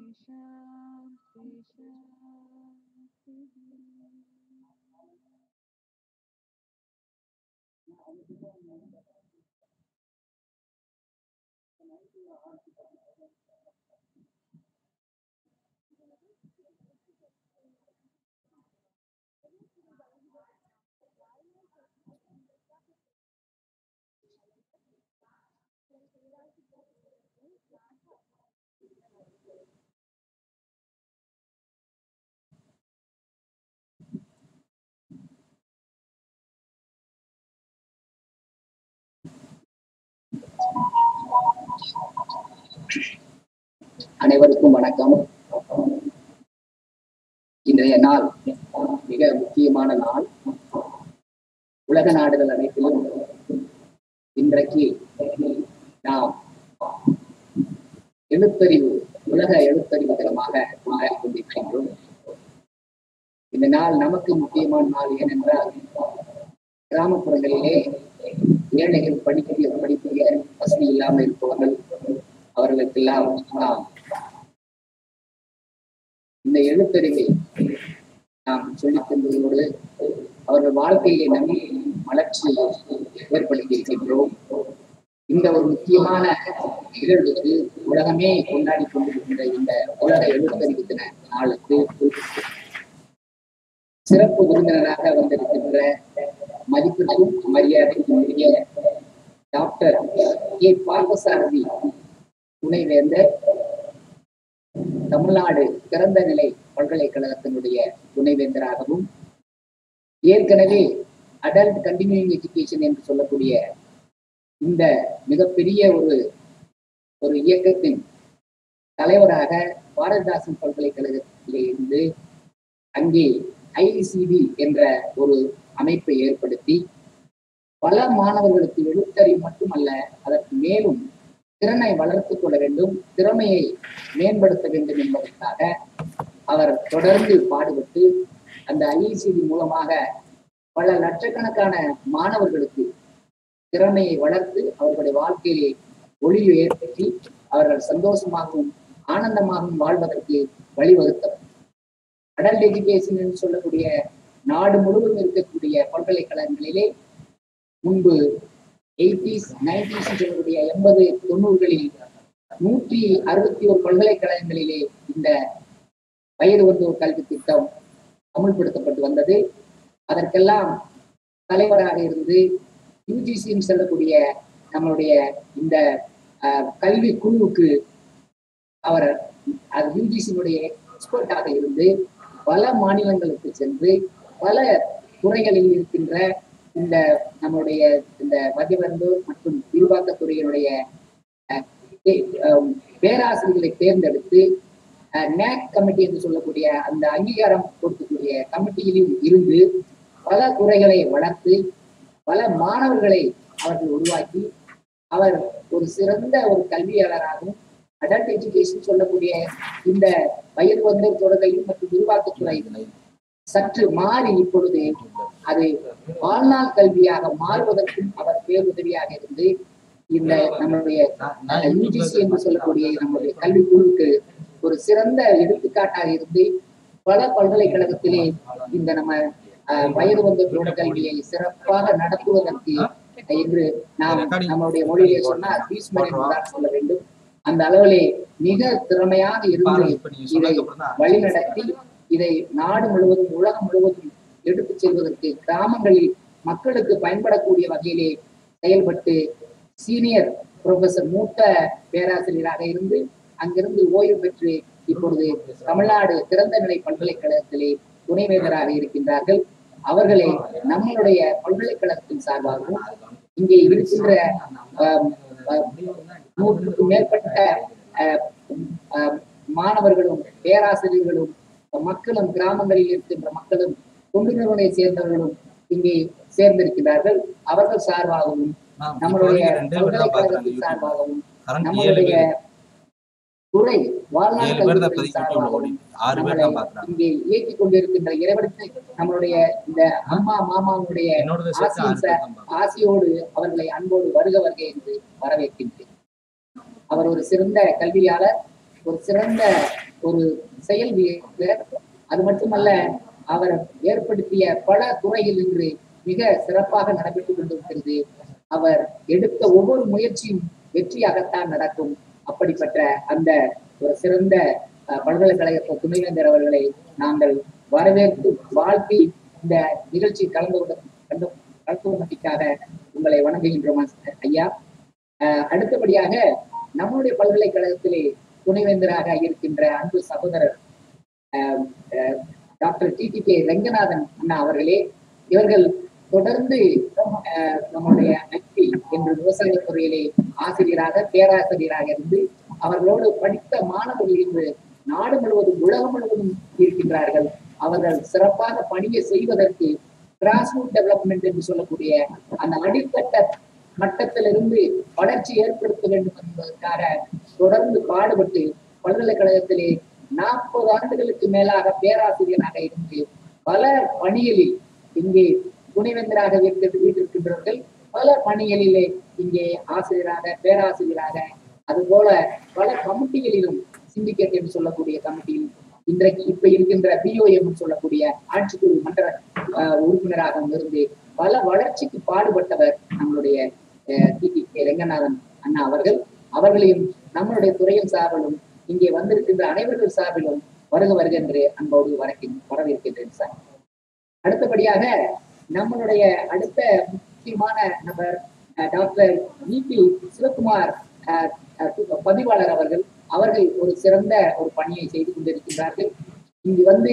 शान्ति शान्तिः அனைவருக்கும் வணக்கம் இன்றைய நாள் மிக முக்கியமான நாள் உலக நாடுகள் அனைத்திலும் இன்றைக்கு நாம் எழுத்தறிவு உலக எழுத்தறிவு தினமாக கொண்டாடி கொண்டிருக்கின்றோம் இந்த நாள் நமக்கு முக்கியமான நாள் ஏனென்றால் கிராமப்புறங்களிலே ஏழைகள் படிக்க படிக்க வசதி இல்லாமல் இருப்பவர்கள் அவர்களுக்கெல்லாம் நாம் இந்த எழுத்தறிவை நாம் சொல்லித் தந்ததோடு அவர்கள் வாழ்க்கையை நம்பி வளர்ச்சியை ஏற்படுத்தி இருக்கின்றோம் இந்த ஒரு முக்கியமான நிகழ்வுக்கு உலகமே கொண்டாடி கொண்டிருக்கின்ற இந்த உலக எழுத்தறிவு தின நாளுக்கு சிறப்பு விருந்தினராக வந்திருக்கின்ற மதிப்பிற்கும் மரியாதைக்கும் உரிய டாக்டர் ஏ பார்த்தசாரதி துணைவேந்தர் தமிழ்நாடு திறந்த நிலை பல்கலைக்கழகத்தினுடைய துணைவேந்தராகவும் ஏற்கனவே அடல்ட் கண்டினியூங் எஜுகேஷன் என்று சொல்லக்கூடிய இந்த மிகப்பெரிய ஒரு ஒரு இயக்கத்தின் தலைவராக பாரதிதாசன் பல்கலைக்கழகத்திலே இருந்து அங்கே ஐசிடி என்ற ஒரு அமைப்பை ஏற்படுத்தி பல மாணவர்களுக்கு எழுத்தறிவு மட்டுமல்ல அதற்கு மேலும் திறனை வளர்த்துக் கொள்ள வேண்டும் திறமையை மேம்படுத்த வேண்டும் என்பதற்காக அவர் தொடர்ந்து பாடுபட்டு அந்த ஐஇசிடி மூலமாக பல லட்சக்கணக்கான மாணவர்களுக்கு திறமையை வளர்த்து அவர்களுடைய வாழ்க்கையை ஒளியை ஏற்படுத்தி அவர்கள் சந்தோஷமாகவும் ஆனந்தமாகவும் வாழ்வதற்கு வழிவகுத்தவர் அடல்ட் எஜுகேஷன் என்று சொல்லக்கூடிய நாடு முழுவதும் இருக்கக்கூடிய பல்கலைக்கழகங்களிலே முன்பு எயிட்டிஸ் நைன்டிஸ் சொல்லக்கூடிய எண்பது தொண்ணூறுகளில் நூற்றி அறுபத்தி ஒரு பல்கலைக்கழகங்களிலே இந்த வயது வந்தோர் கல்வி திட்டம் அமுல்படுத்தப்பட்டு வந்தது அதற்கெல்லாம் தலைவராக இருந்து யூஜிசின்னு சொல்லக்கூடிய நம்மளுடைய இந்த அஹ், கல்வி குழுவுக்கு அவர் அது யூஜிசியினுடைய எக்ஸ்பர்ட்டாக இருந்து பல மாநிலங்களுக்கு சென்று பல துறைகளில் இருக்கின்ற இந்த நம்மளுடைய இந்த மதியவர்ந்து மற்றும் விரிவாக்கத்துறையினுடைய அஹ், தே- அஹ், பேராசிரியர்களை தேர்ந்தெடுத்து நேக் கமிட்டி என்று சொல்லக்கூடிய அந்த அங்கீகாரம் கொடுக்கக்கூடிய கமிட்டியிலும் இருந்து பல துறைகளை வளர்த்து பல மாணவர்களை அவர்கள் உருவாக்கி அவர் ஒரு சிறந்த ஒரு கல்வியாளராகவும் அடல்ட் எஜுகேஷன் சொல்லக்கூடிய இந்த வயது வந்தோர் தொடர்பையும் மற்றும் விரிவாக்கத்துறை சற்று மாறி இப்பொழுது அது வாழ்நாள் கல்வியாக மாறுவதற்கும் அவர் பேருதவியாக இருந்து இந்த நம்மளுடைய யூஜிசி என்று சொல்லக்கூடிய நம்முடைய கல்வி குழுவுக்கு ஒரு சிறந்த எடுத்துக்காட்டாக இருந்து பல பல்கலைக்கழகத்திலே இந்த நம்ம அஹ், வயது வந்த கல்வியை சிறப்பாக நடத்துவதற்கு என்று நாம் நம்மளுடைய மொழியை சொன்னால் பீஸ்மர் என்றுதான் சொல்ல வேண்டும் அந்த அளவிலே மிக திறமையாக இருந்து இதை வழிநடத்தி இதை நாடு முழுவதும் உலகம் முழுவதும் எடுத்துச் செல்வதற்கு கிராமங்களில் மக்களுக்கு பயன்படக்கூடிய வகையிலே செயல்பட்டு சீனியர் ப்ரொஃபசர் மூத்த பேராசிரியராக இருந்து அங்கிருந்து ஓய்வு பெற்று இப்பொழுது தமிழ்நாடு திறந்த நிலை பல்கலைக்கழகத்திலே துணைவேந்தராக இருக்கின்றார்கள் அவர்களை நம்மளுடைய பல்கலைக்கழகத்தின் சார்பாகவும் இங்கே இருக்கின்ற ஆம், ஆம், நூற்றுக்கும் மேற்பட்ட அஹ், அஹ், மாணவர்களும் பேராசிரியர்களும் மக்களும் கிராமங்களில் இருக்கின்ற மக்களும் தொண்டு நிறுவனை சேர்ந்தவர்களும் இங்கே சேர்ந்திருக்கிறார்கள் அவர்கள் சார்பாகவும் நம்மளுடைய பல்கலைக்கழகத்தின் சார்பாகவும் நம்மளுடைய துறை வாழ்நாள் ஏழு பேர் தான் கல்வித்துறை இப்போதைக்கு யூடியூப்ல சார்பாகவும் ஓடிட்டு ஆறு பேர் நம்மளை தான் பாக்குறாங்க இங்கே இயக்கிக் கொண்டிருக்கின்ற இறைவனுக்கு நம்மளுடைய இந்த அம்மா மாமாவுடைய என்னோட சேர்த்து ஆறு ஆசியும் பேர் தான் பாக்குறாங்க ஆசியோடு அவர்களை அன்போடு வருக வருக என்று வரவேற்கின்றேன் அவர் ஒரு சிறந்த கல்வியாளர் ஒரு சிறந்த ஒரு செயல் வீரர் அது மட்டுமல்ல அவர் ஏற்படுத்திய பல துறையில் இன்று மிக சிறப்பாக நடைபெற்றுக் கொண்டிருக்கிறது அவர் எடுத்த ஒவ்வொரு முயற்சியும் வெற்றியாகத்தான் நடக்கும் அப்படிப்பட்ட அந்த ஒரு சிறந்த அஹ், பல்கலைக்கழக துணைவேந்தர் அவர்களை நாங்கள் வரவேற்று வாழ்த்தி இந்த நிகழ்ச்சி கலந்து கொண்ட கலந்து கலந்து கொண்டமைக்காக உங்களை வணங்குகின்றோம் ஐயா அஹ், அடுத்தபடியாக நம்முடைய பல்கலைக்கழகத்திலே துணைவேந்தராக இருக்கின்ற அன்பு சகோதரர் அஹ், அஹ், doctor T T K Ranganathan அண்ணா அவர்களே இவர்கள் தொடர்ந்து அஹ், நம்முடைய ஐடி என்ற விவசாய துறையிலே ஆசிரியராக பேராசிரியராக இருந்து அவர்களோடு படித்த மாணவர்கள் இன்று நாடு முழுவதும் உலகம் முழுவதும் இருக்கின்றார்கள் அவர்கள் சிறப்பாக பணியை செய்வதற்கு கிராஸ்ரூட் டெவலப்மெண்ட் என்று சொல்லக்கூடிய அந்த அடித்தட்ட மட்டத்திலிருந்து வளர்ச்சி ஏற்படுத்த வேண்டும் என்பதற்காக தொடர்ந்து பாடுபட்டு பல்கலைக்கழகத்திலே நாற்பது ஆண்டுகளுக்கு மேலாக பேராசிரியராக இருந்து பல பணிகளில் இங்கே துணைவேந்தராக இருக்கிறது வீட்டிருக்கின்றவர்கள் பல பணிகளிலே இங்கே ஆசிரியராக பேராசிரியராக அதுபோல பல கமிட்டிகளிலும் சிண்டிகேட் என்று சொல்லக்கூடிய கமிட்டியில் இன்றைக்கு இப்ப இருக்கின்ற பிஓஎம் சொல்லக்கூடிய ஆட்சிக்குழு மன்ற அஹ், உறுப்பினராக இருந்து பல வளர்ச்சிக்கு பாடுபட்டவர் நம்மளுடைய டி டி கே ரெங்கநாதன் அண்ணா அவர்கள் அவர்களையும் நம்மளுடைய துறையின் சார்பிலும் இங்கே வந்திருக்கின்ற அனைவர்கள் சார்பிலும் வருக வருக என்று அன்போடு வரக்கின் வரவேற்கின்றேன் சார் அடுத்தபடியாக நம்மளுடைய அடுத்த முக்கியமான நபர் அஹ், டாக்டர் விபி சிவகுமார் அஹ், அஹ், பதிவாளர் அவர்கள் அவர்கள் ஒரு சிறந்த ஒரு பணியை செய்து கொண்டிருக்கின்றார்கள் இங்கு வந்து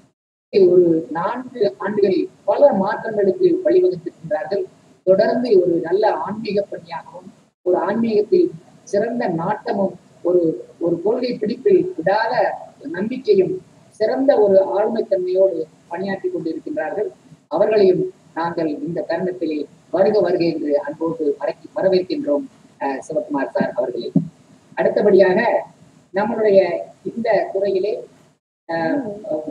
ஒரு நான்கு ஆண்டுகளில் பல மாற்றங்களுக்கு வழிவகுத்திருக்கின்றார்கள் தொடர்ந்து ஒரு நல்ல ஆன்மீக பணியாகவும் ஒரு ஆன்மீகத்தில் சிறந்த நாட்டமும் ஒரு ஒரு கொள்கை பிடிப்பில் விடாத நம்பிக்கையும் சிறந்த ஒரு ஆளுமைத்தன்மையோடு பணியாற்றி கொண்டிருக்கின்றார்கள் அவர்களையும் நாங்கள் இந்த தருணத்திலே வருக வருக என்று அன்போடு வரக்கி வரவேற்கின்றோம் அஹ், சிவகுமார் சார் அவர்களே அடுத்தபடியாக நம்மளுடைய இந்த துறையிலே அஹ்,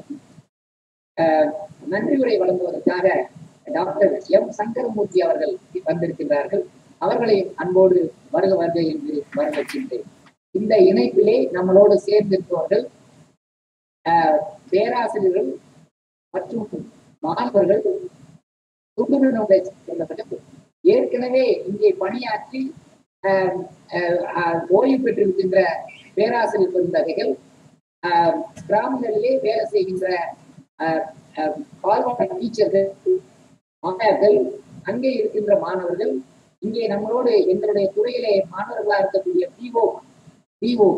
அஹ், நன்றி உரை வழங்குவதற்காக டாக்டர் எம் சங்கரமூர்த்தி அவர்கள் வந்திருக்கின்றார்கள் அவர்களை அன்போடு வருக வருக என்று வரவேற்கின்றேன் இந்த இணைப்பிலே நம்மளோடு சேர்ந்திருப்பவர்கள் அஹ், பேராசிரியர்கள் மற்றும் மாணவர்கள் துண்டுநிறுவனங்களை சேர்ந்தவர்கள் ஏற்கனவே இங்கே பணியாற்றி அஹ், அஹ், அஹ், ஓய்வு பெற்றிருக்கின்ற பேராசிரியர் பெருந்தகைகள் ஆஹ் கிராமங்களிலே வேலை செய்கின்ற ஆஹ் ஆஹ் பால்வாடி டீச்சர்கள் மாணவர்கள் அங்கே இருக்கின்ற மாணவர்கள் இங்கே நம்மளோடு எங்களுடைய துறையிலே மாணவர்களாக இருக்கக்கூடிய P O P O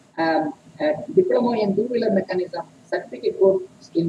diploma in two wheeler mechanism certificate course in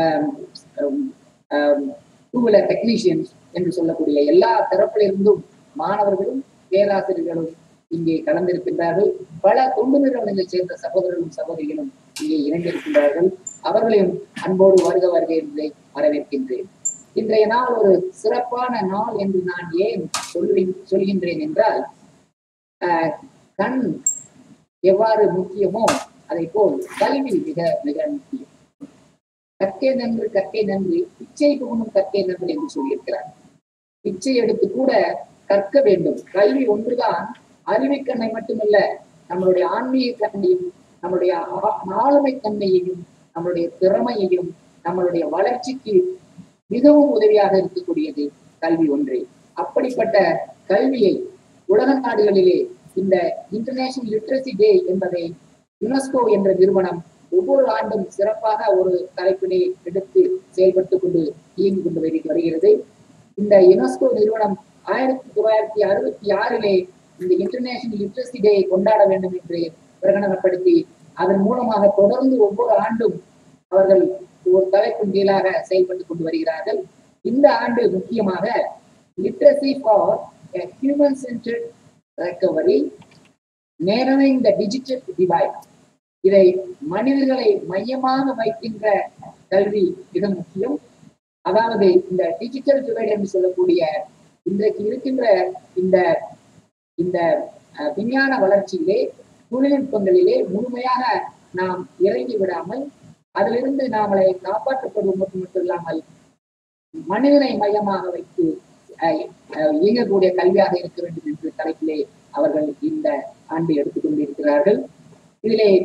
two wheeler technicians என்று சொல்லக்கூடிய எல்லா தரப்பிலிருந்தும் மாணவர்களும் பேராசிரியர்களும் இங்கே கலந்திருக்கின்றார்கள் பல தொண்டு நிறுவனங்களை சேர்ந்த சகோதரர்களும் சகோதரிகளும் இங்கே இணைந்திருக்கின்றார்கள் அவர்களையும் அன்போடு வருக வருக என்று வரவேற்கின்றேன் இன்றைய நாள் ஒரு சிறப்பான நாள் என்று நான் ஏன் சொல்லி சொல்கின்றேன் என்றால் ஆஹ், கண் எவ்வாறு முக்கியமோ அதை போல் கல்வி மிக மிக முக்கியம் கற்கை நன்று கற்கை நன்று பிச்சை புகணும் கற்கை நன்று என்று சொல்லியிருக்கிறார் பிச்சை எடுத்து கூட கற்க வேண்டும் கல்வி ஒன்றுதான் அறிவுக்கண்ணை மட்டுமல்ல நம்மளுடைய ஆன்மீக கண்ணையும் நம்மளுடைய ஆ- ஆளுமை தன்மையையும் நம்மளுடைய திறமையையும் நம்மளுடைய வளர்ச்சிக்கு மிகவும் உதவியாக இருக்கக்கூடியது கல்வி ஒன்றே அப்படிப்பட்ட கல்வியை உலக நாடுகளிலே இந்த இன்டர்நேஷனல் லிட்ரஸி டே என்பதை யுனெஸ்கோ என்ற நிறுவனம் ஒவ்வொரு ஆண்டும் சிறப்பாக ஒரு தலைப்பினை எடுத்து செயல்பட்டு கொண்டு இயங்கிக் கொண்டு வரு- வருகிறது இந்த யுனெஸ்கோ நிறுவனம் ஆயிரத்தி தொள்ளாயிரத்தி அறுபத்தி ஆறிலே இந்த இன்டர்நேஷனல் லிட்ரஸி டே கொண்டாட வேண்டும் என்று பிரகடனப்படுத்தி அதன் மூலமாக தொடர்ந்து ஒவ்வொரு ஆண்டும் அவர்கள் ஒரு தலைப்பின் கீழாக செயல்பட்டு கொண்டு வருகிறார்கள் இந்த ஆண்டு முக்கியமாக literacy for human centred recovery narrowing the digital divide இதை மனிதர்களை மையமாக வைக்கின்ற கல்வி மிக முக்கியம் அதாவது இந்த டிஜிட்டல் டிவைட் என்று சொல்லக்கூடிய இன்றைக்கு இருக்கின்ற இந்த இந்த அஹ், விஞ்ஞான வளர்ச்சியிலே தொழில்நுட்பங்களிலே முழுமையாக நாம் இறங்கி விடாமல் அதிலிருந்து நாமளை காப்பாற்றப்படுவது மட்டும் மட்டும் இல்லாமல் மனிதனை மையமாக வைத்து அஹ், அஹ், இயங்கக்கூடிய கல்வியாக இருக்க வேண்டும் என்று தலைப்பிலே அவர்கள் இந்த ஆண்டு எடுத்துக்கொண்டிருக்கிறார்கள் இதிலே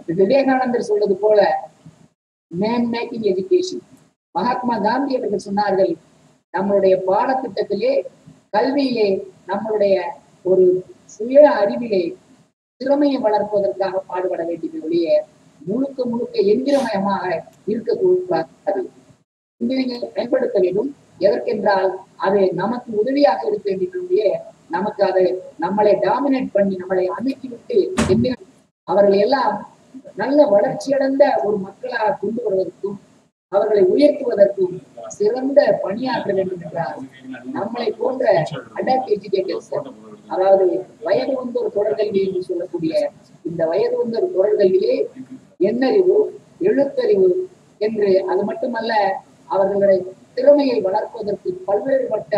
விவேகானந்தர் சொல்வது போல man making education Mahatma Gandhi அவர்கள் சொன்னார்கள் நம்மளுடைய பாடத்திட்டத்திலே கல்வியிலே நம்மளுடைய ஒரு சுய அறிவிலே திறமையை வளர்ப்பதற்காக பாடுபட வேண்டியது ஒழிய முழுக்க முழுக்க எந்திரமயமாக இருக்கக்கூடாது இன்ஜினியரிங்கை பயன்படுத்த வேண்டும் எதற்கென்றால் அது நமக்கு உதவியாக இருக்க வேண்டிய நமக்கு அதை நம்மளை டாமினேட் பண்ணி நம்மளை அமைக்கி விட்டு எந்திர அவர்கள் எல்லாம் நல்ல வளர்ச்சியடைந்த ஒரு மக்களாக கொண்டு வருவதற்கும் அவர்களை உயர்த்துவதற்கும் சிறந்த பணியாற்ற வேண்டும் என்றால் நம்மளை போன்ற அடாப்ட் எஜுகேட்டர்ஸ் அதாவது வயது வந்தோர் தொடர்கல்வி என்று சொல்லக்கூடிய இந்த வயது வந்தோர் தொடர்கல்வியிலே எண்ணறிவு எழுத்தறிவு என்று அது மட்டுமல்ல அவர்களுடைய திறமையை வளர்ப்பதற்கு பல்வேறுபட்ட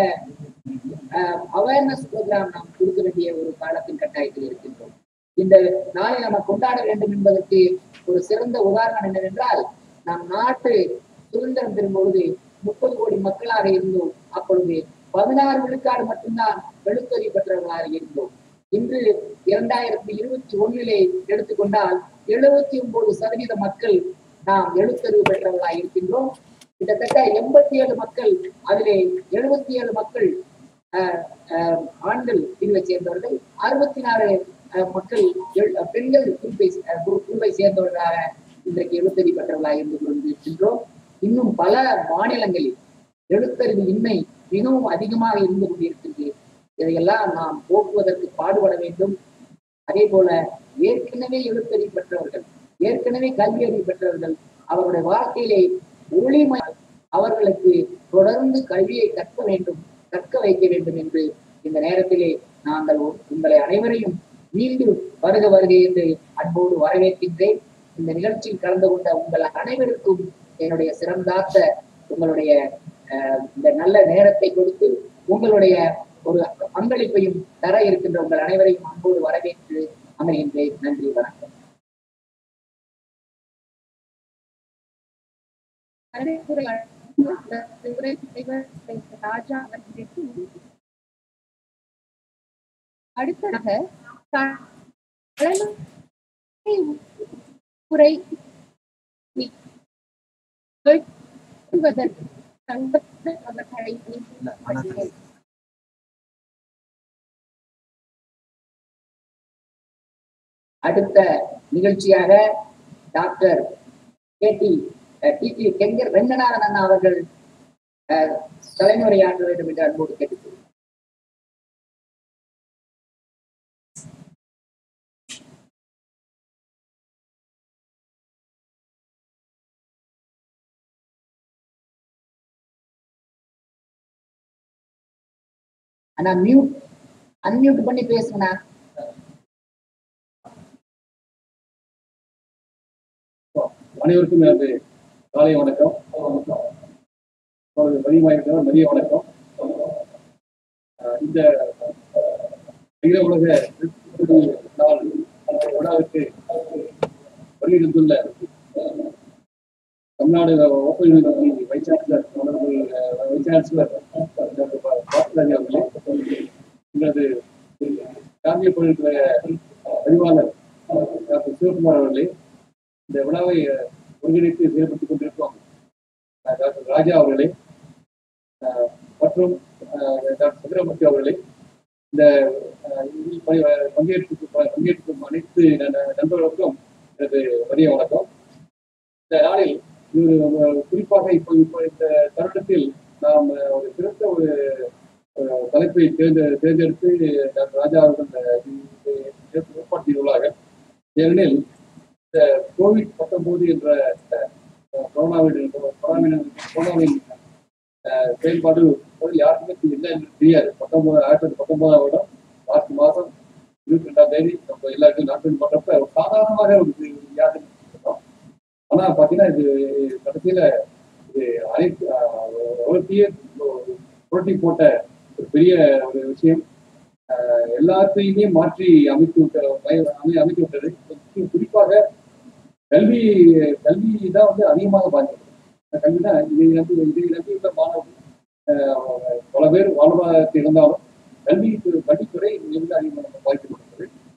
அவேர்னஸ் ப்ரோக்ராம் நாம் கொடுக்க வேண்டிய ஒரு காலத்தின் கட்டாயத்தில் இருக்கின்றோம் இந்த நாளை நம்ம கொண்டாட வேண்டும் என்பதற்கு ஒரு சிறந்த உதாரணம் என்னவென்றால் நம் நாட்டு சுதந்திரம் பெறும் பொழுது முப்பது கோடி மக்களாக இருந்தோம் அப்பொழுது பதினாறு விழுக்காடு மட்டும்தான் எழுத்தறிவு பெற்றவர்களாக இருந்தோம் இன்று இரண்டாயிரத்தி இருபத்தி ஒண்ணிலே எடுத்துக்கொண்டால் எழுபத்தி ஒன்பது சதவீத மக்கள் நாம் எழுத்தறிவு பெற்றவர்களாக இருக்கின்றோம் கிட்டத்தட்ட எண்பத்தி ஏழு மக்கள் அதிலே எழுபத்தி ஏழு மக்கள் ஆஹ், ஆஹ், ஆண்கள் பிரிவை சேர்ந்தவர்கள் அறுபத்தி நாலு ஆஹ், மக்கள் எழு- பெண்கள் குரூப்பை ஆஹ், குரு- குரூப்பை சேர்ந்தவர்களாக இன்றைக்கு எழுத்தறிவு பெற்றவர்களாக இருந்து கொண்டிருக்கின்றோம் இன்னும் பல மாநிலங்களில் எழுத்தறிவு இன்மை மிகவும் அதிகமாக இருந்து கொண்டிருக்கிறது இதையெல்லாம் நாம் போக்குவதற்கு பாடுபட வேண்டும் அதே போல ஏற்கனவே எழுத்தறிவு பெற்றவர்கள் ஏற்கனவே கல்வி அறிவு பெற்றவர்கள் அவருடைய வாழ்க்கையிலே ஒளிமை அவர்களுக்கு தொடர்ந்து கல்வியை கற்க வேண்டும் கற்க வைக்க வேண்டும் என்று இந்த நேரத்திலே நாங்கள் உ- உங்களை அனைவரையும் மீண்டும் வருக வருக என்று அன்போடு வரவேற்கின்றேன் இந்த நிகழ்ச்சியில் கலந்து கொண்ட உங்கள் அனைவருக்கும் என்னுடைய சிறந்தாத்த உங்களுடைய அஹ், இந்த நல்ல நேரத்தை கொடுத்து உங்களுடைய ஒரு பங்களிப்பையும் தர இருக்கின்ற உங்கள் அனைவரையும் அன்போடு வரவேற்று அமர்கின்றேன் நன்றி வணக்கம் வரவேற்புரை உரை தலைவர் திரு ராஜா அவர்களுக்கு நன்றி. அடுத்ததாக த- தலைமை உரை நிகழ்த்துவதற்கு சங்கர் அவர்களை நியமிக்கிறேன். அடுத்த நிகழ்ச்சியாக doctor K T T T கெங்கர் வெங்கநாதன் அண்ணா அவர்கள் அஹ், தலைமுறையாற்ற வேண்டும் என்று அன்போடு கேட்டுக்கொள்கிறேன் அண்ணா மியூட் அன்மியூட் பண்ணி பேசுங்கண்ணா அனைவருக்கும் எனது காலை வணக்கம் இப்பொழுது மதியமாக மதிய வணக்கம் அஹ் இந்த அகில உலக எழுத்துக்குறி நாள் விழாவிற்கு வருகின்றுள்ள Tamil Nadu open university vice chancellor அவர்கள் வைஸ் சான்சலர் டாக்டர் பா- பாஸ்கராஜ் அவர்களே எங்களது காந்திய பல்கலைக்கழக பதிவாளர் டாக்டர் சிவகுமார் அவர்களே இந்த விழாவை அஹ், ஒருங்கிணைத்து செயல்பட்டுக் கொண்டிருக்கும் அஹ், டாக்டர் ராஜா அவர்களே அஹ், மற்றும் அஹ், டாக்டர் சுந்தரமூர்த்தி அவர்களே இந்த அஹ், இதில் ப- பங்கேற்று பங்கேற்கும் அனைத்து ந- நண்பர்களுக்கும் எனது மதிய வணக்கம் இந்த நாளில் இது அஹ், குறிப்பாக இப்போ இப்போ இந்த தருணத்தில் நாம் அஹ், ஒரு சிறந்த ஒரு அஹ், தலைப்பை தேர்ந்து தேர்ந்தெடுத்து டாக்டர் ராஜா அவர்கள் அஹ், இது ஏற்பாடு செய்துள்ளார்கள் ஏனெனில் இந்த கோவிட் பத்தொன்பது என்ற அஹ், கொரோனாவின் கொரோனாவின் கொரோனாவின் அஹ், செயல்பாடு முதல்ல யாருக்குமே தெ- என்ன என்று தெரியாது பத்தொன்பது ஆயிரத்தி தொள்ளாயிரத்தி பத்தொன்பதாம் வருடம் மார்ச் மாதம் இருபத்தி ரெண்டாம் தேதி நம்ம எல்லாருக்கும் நாட்டில் பண்றப்ப ஒரு சாதாரணமாக ஒரு இது வியாதி இருந்தோம். ஆனா பாத்தீங்கன்னா இது கடைசியில இது அனைத்து அஹ், உலகத்தையே புரட்டி போட்ட ஒரு பெரிய ஒரு விஷயம் அஹ், எல்லாத்தையுமே மாற்றி அமைத்து விட்ட அமை- அமை- அமைத்து விட்டது குறி- குறிப்பாக கல்வி கல்வி தான் வந்து அதிகமாக பாதிக்கிறது இந்த கல்வி தான் இதை நம்பி இதை நம்பி உள்ள மாணவர்கள் அஹ், பல பேர் வாழ்வாதாரத்தை இருந்தாலும் கல்வி கல்வித்துறை இதிலிருந்து அதிகமாக பாதிக்கப்படுகிறது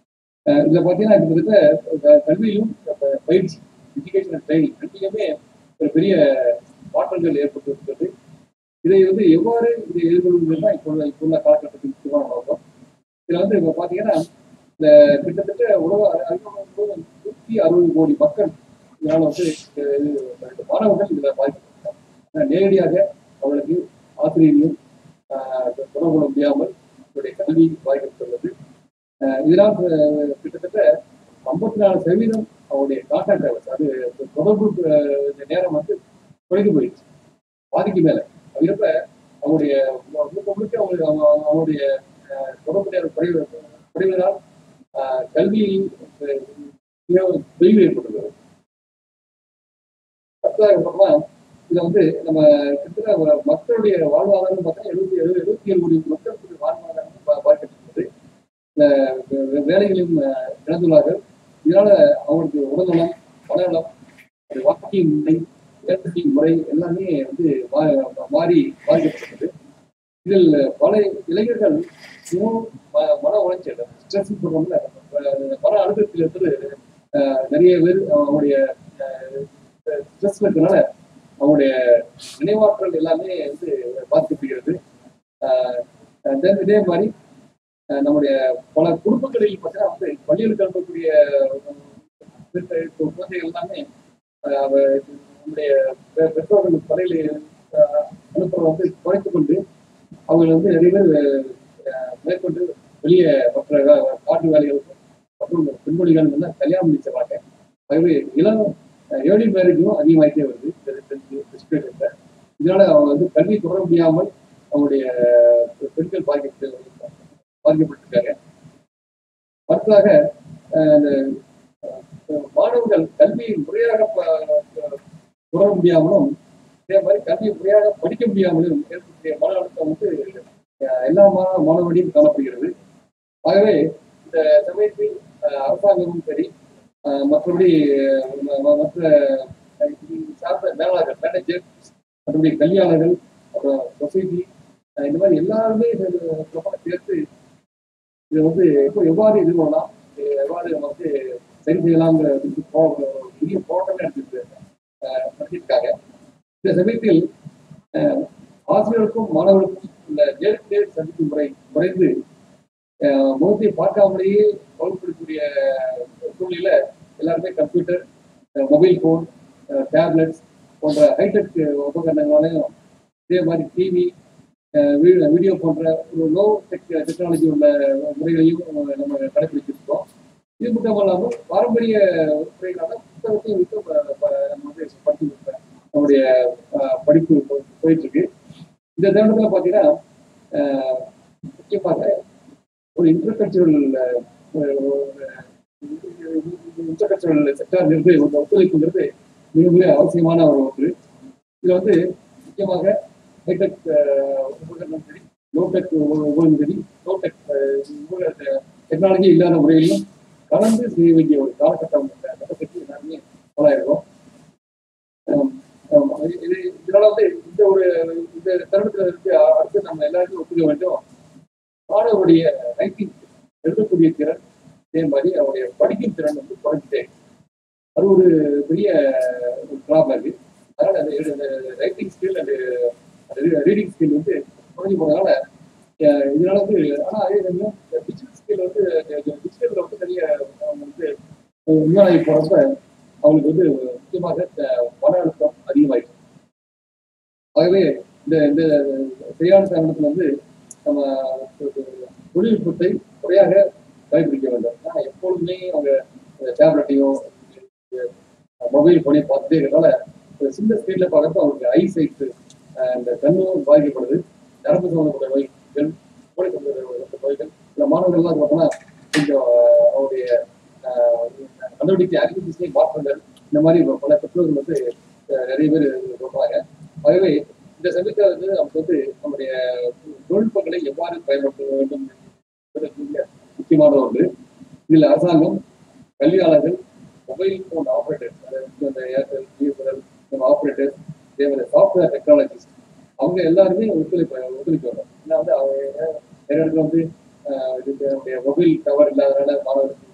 அஹ் இதுல பாத்தீங்கன்னா கிட்டத்தட்ட க- கல்வியிலும் ப- பயிற்சி எஜுகேஷன் அண்ட் ட்ரைனிங் ரெண்டுலையுமே ஒரு பெரிய மாற்றங்கள் ஏற்பட்டு இருக்கிறது இதை வந்து எவ்வாறு இதை எதிர்கொள்வது தான் இப்போ உள்ள இப்போ உள்ள காலகட்டத்தில் முக்கியமான நோக்கம் இதுல வந்து இப்போ பாத்தீங்கன்னா இந்த கிட்டத்தட்ட உலக அறிமுகம் நூற்றி அறுபது கோடி மக்கள் இதனால வந்து அஹ் இது இந்த மாணவர்கள் இதுல பாதிக்கப்பட்டாங்க ஆனா நேரடியாக அவர்களுக்கு ஆசிரியரையும் ஆஹ் தொடர்பு கொள்ள முடியாமல் அவருடைய கல்வி பாதிக்கப்பட்டுள்ளது ஆஹ் இதனால் அஹ் கிட்டத்தட்ட ஐம்பத்தி நாலு சதவீதம் அவருடைய கான்டாக்ட் ஹவர்ஸ் அது தொடர்பு அஹ் இந்த நேரம் வந்து குறைந்து போயிடுச்சு பாதிக்கு மேல அப்படின்றப்ப அவருடைய முழுக்க முழுக்க அவங்க அவங்க- அவருடைய அஹ், தொடர்பு நேரம் குறைவு குறைவதால் ஆஹ், கல்வி அஹ், மிகவும் தொய்வு ஏற்பட்டுள்ளது அடுத்ததாக இதுல வந்து நம்ம கிட்டத்தட்ட ஒரு மக்களுடைய வாழ்வாதாரம் பார்த்தா எழுபத்தி ஏழு எழுபத்தி ஏழு கோடி மக்களுடைய வாழ்வாதாரம் பா- பாதிக்கப்பட்டது இந்த வே- வே- வேலைகளையும் அஹ், இழந்துள்ளார்கள் இதனால அவங்களுக்கு உடல்நலம் மனநலம் அது வாழ்க்கை முறை வேலை முறை எல்லாமே வந்து மா- மாறி பாதிக்கப்பட்டது இதில் பல இளைஞர்கள் மிகவும் ம- மன உளைச்சல் ஸ்ட்ரெஸ் சொல்றோம்ல அஹ் மன அழுத்தத்தில் இருந்து அஹ், நிறைய பேர் அவங்களுடைய ஸ்ட்ரெஸ் இருக்கிறதுனால அவங்களுடைய நினைவாற்றல் எல்லாமே வந்து பாதிக்கப்படுகிறது அஹ், then இதே மாதிரி அஹ், நம்முடைய பல குடும்பங்களில் பார்த்தீங்கன்னா வந்து பள்ளிகளுக்கு அனுப்பக்கூடிய அஹ், குழந்தைகள் எல்லாமே அஹ், அவ- நம்முடைய பெ- பெற்றோர்கள் பள்ளியில் அனுப்புறத வந்து குறைத்து கொண்டு அவங்க வந்து நிறைய பேர் அஹ், மேற்கொண்டு வெளியே மற்ற வே- காட்டு வேலைகளுக்கும் மற்றும் பெண்மொழிகள் வந்து கல்யாணம் முடிச்சிடறாங்க ஆகவே இளம் ஏர்லி மேரேஜும் அதிகமாகிட்டே வருது இந்த ரெண்டு டிஸ்பிளேஷன்ல இதனால அவங்க வந்து கல்வி தொடர முடியாமல் அவங்களுடைய பெண்கள் பாதிக்கப்பட்டு பாதிக்கப்பட்டிருக்காங்க அடுத்ததாக அஹ், இந்த அஹ், மாணவர்கள் கல்வி முறையாக ப- தொடர முடியாமலும் இதே மாதிரி கல்வி முறையாக படிக்க முடியாமலும் ஏற்படக்கூடிய மன அழுத்தம் வந்து அஹ், எல்லா மாணவ மாணவர்களையும் காணப்படுகிறது ஆகவே இந்த சமயத்தில் அஹ், அரசாங்கமும் சரி அஹ், மற்றபடி அஹ், ம- ம- மற்ற அஹ், இது சார்ந்த மேலாளர்கள் மேனேஜர் மற்றபடி கல்வியாளர்கள் அப்புறம் சொசைட்டி இந்த மாதிரி எல்லாருமே இது சிறப்பாக சேர்த்து இதை வந்து எப்போ எவ்வாறு எதிர்கொள்ளலாம் இதை எவ்வாறு நம்ம வந்து சரி செய்யலாங்கிற இதுக்கு போ- பெரிய போராட்டமே எடுத்துட்டு அஹ், நடத்தியிருக்காங்க இந்த சமயத்தில் அஹ், ஆசிரியருக்கும் மாணவர்களுக்கும் இந்த நேருக்கு நேர் சந்திக்கும் முறை குறைந்து அஹ், முகத்தை பார்க்காமலேயே வகுப்படுத்தக்கூடிய சூழ்நிலை எல்லாருமே கம்ப்யூட்டர் மொபைல் ஃபோன் டேப்லெட்ஸ் போன்ற ஹைடெக் உபகரணங்களாலையும் இதே மாதிரி டிவி வீடியோ போன்ற ஒரு லோ டெக் டெக்னாலஜி உள்ள முறைகளையும் நம்ம கடைபிடிச்சிருக்கோம் இது மட்டும் இல்லாமல் பாரம்பரிய முறைகளான புத்தகத்தையும் விட்டு ப- ப- நம்ம வந்து படிச்சு கொடுப்பேன் நம்முடைய அஹ், படிப்பு போ- போயிட்டு இருக்கு இந்த தருணத்தில் பார்த்தீங்கன்னா அஹ், முக்கியமாக ஒரு இன்டர்கல்ச்சுரல் இன்டர்கல்ச்சுரல் செக்டார்ங்கிறது ஒரு ஒத்துழைப்புங்கிறது மிக மிக அவசியமான ஒரு ஒன்று இதுல வந்து முக்கியமாக ஹைடெக் உபகரணம் சரி லோடெக் உபகரணம் சரி லோடெக் டெக்னாலஜி இல்லாத முறையிலும் கலந்து செய்ய வேண்டிய ஒரு காலகட்டம் இந்த கட்டத்துக்கு எல்லாருமே போலாயிருக்கும் ஆம், ஆம், இது- இது இதனால வந்து இந்த ஒரு இந்த தருணத்துல இருந்து அடுத்து நம்ம எல்லாருமே ஒத்துக்க வேண்டும் மாணவருடைய ரைட்டிங் எழுதக்கூடிய திறன் அதே மாதிரி அவருடைய படிக்கும் திறன் வந்து குறைஞ்சிட்டே இருக்கு. அது ஒரு பெரிய ஒரு ப்ராப்ளம் இருக்கு அதனால அந்த writing skill and reading skill வந்து குறைஞ்சு போனதால அஹ் இதனால வந்து ஆனா அதே சமயம் டிஜிட்டல் ஸ்கில் வந்து டிஜிட்டல்ல வந்து நிறைய அவங்க வந்து முன்னாடி போறப்ப அவங்களுக்கு வந்து முக்கியமாக அஹ் மன அழுத்தம் அதிகமாயிடுச்சு ஆகவே இந்த இந்த சரியான தருணத்துல வந்து நம்ம தொழில்நுட்பத்தை முறையாக கடைபிடிக்க வேண்டும் ஏன்னா எப்பொழுதுமே அவங்க டேப்லெட்டையோ மொபைல் போனே பார்த்துட்டே இருக்கிறதால ஒரு சின்ன ஸ்கிரீன்ல பார்க்கறப்ப அவங்களுக்கு ஐ சைட் இந்த கண்ணும் பாதிக்கப்படுது நரம்பு சம்பந்தப்பட்ட நோய்கள் மூளை சம்பந்தப்பட்ட நோய்கள் இந்த மாணவர்கள்லாம் பார்த்தோம்னா கொஞ்சம் அஹ், அவருடைய அஹ், நடவடிக்கை அறிவிச்சை மாற்றங்கள் இந்த மாதிரி பல பெற்றோர்கள் வந்து அஹ், நிறைய பேர் சொல்றாங்க ஆகவே இந்த சமயத்தில் வந்து நமக்கு வந்து நம்முடைய தொழில்நுட்பங்களை எவ்வாறு பயன்படுத்த வேண்டும் என்பது முக்கியமான ஒன்று இதில் அரசாங்கம் கல்வியாளர்கள் மொபைல் ஃபோன் ஆப்ரேட்டர்ஸ் அதாவது அந்த ஏர்டெல் பிஎஸ்என்எல் இந்த ஆப்ரேட்டர்ஸ் இதே சாஃப்ட்வேர் டெக்னாலஜிஸ் அவங்க எல்லாருமே ஒத்துழைப்பு ஒத்துழைப்பு வரும் ஏன்னா வந்து அவங்க நிறைய இடத்துல வந்து ஆஹ், இது நம்முடைய மொபைல் டவர் இல்லாதனால மாணவர்கள்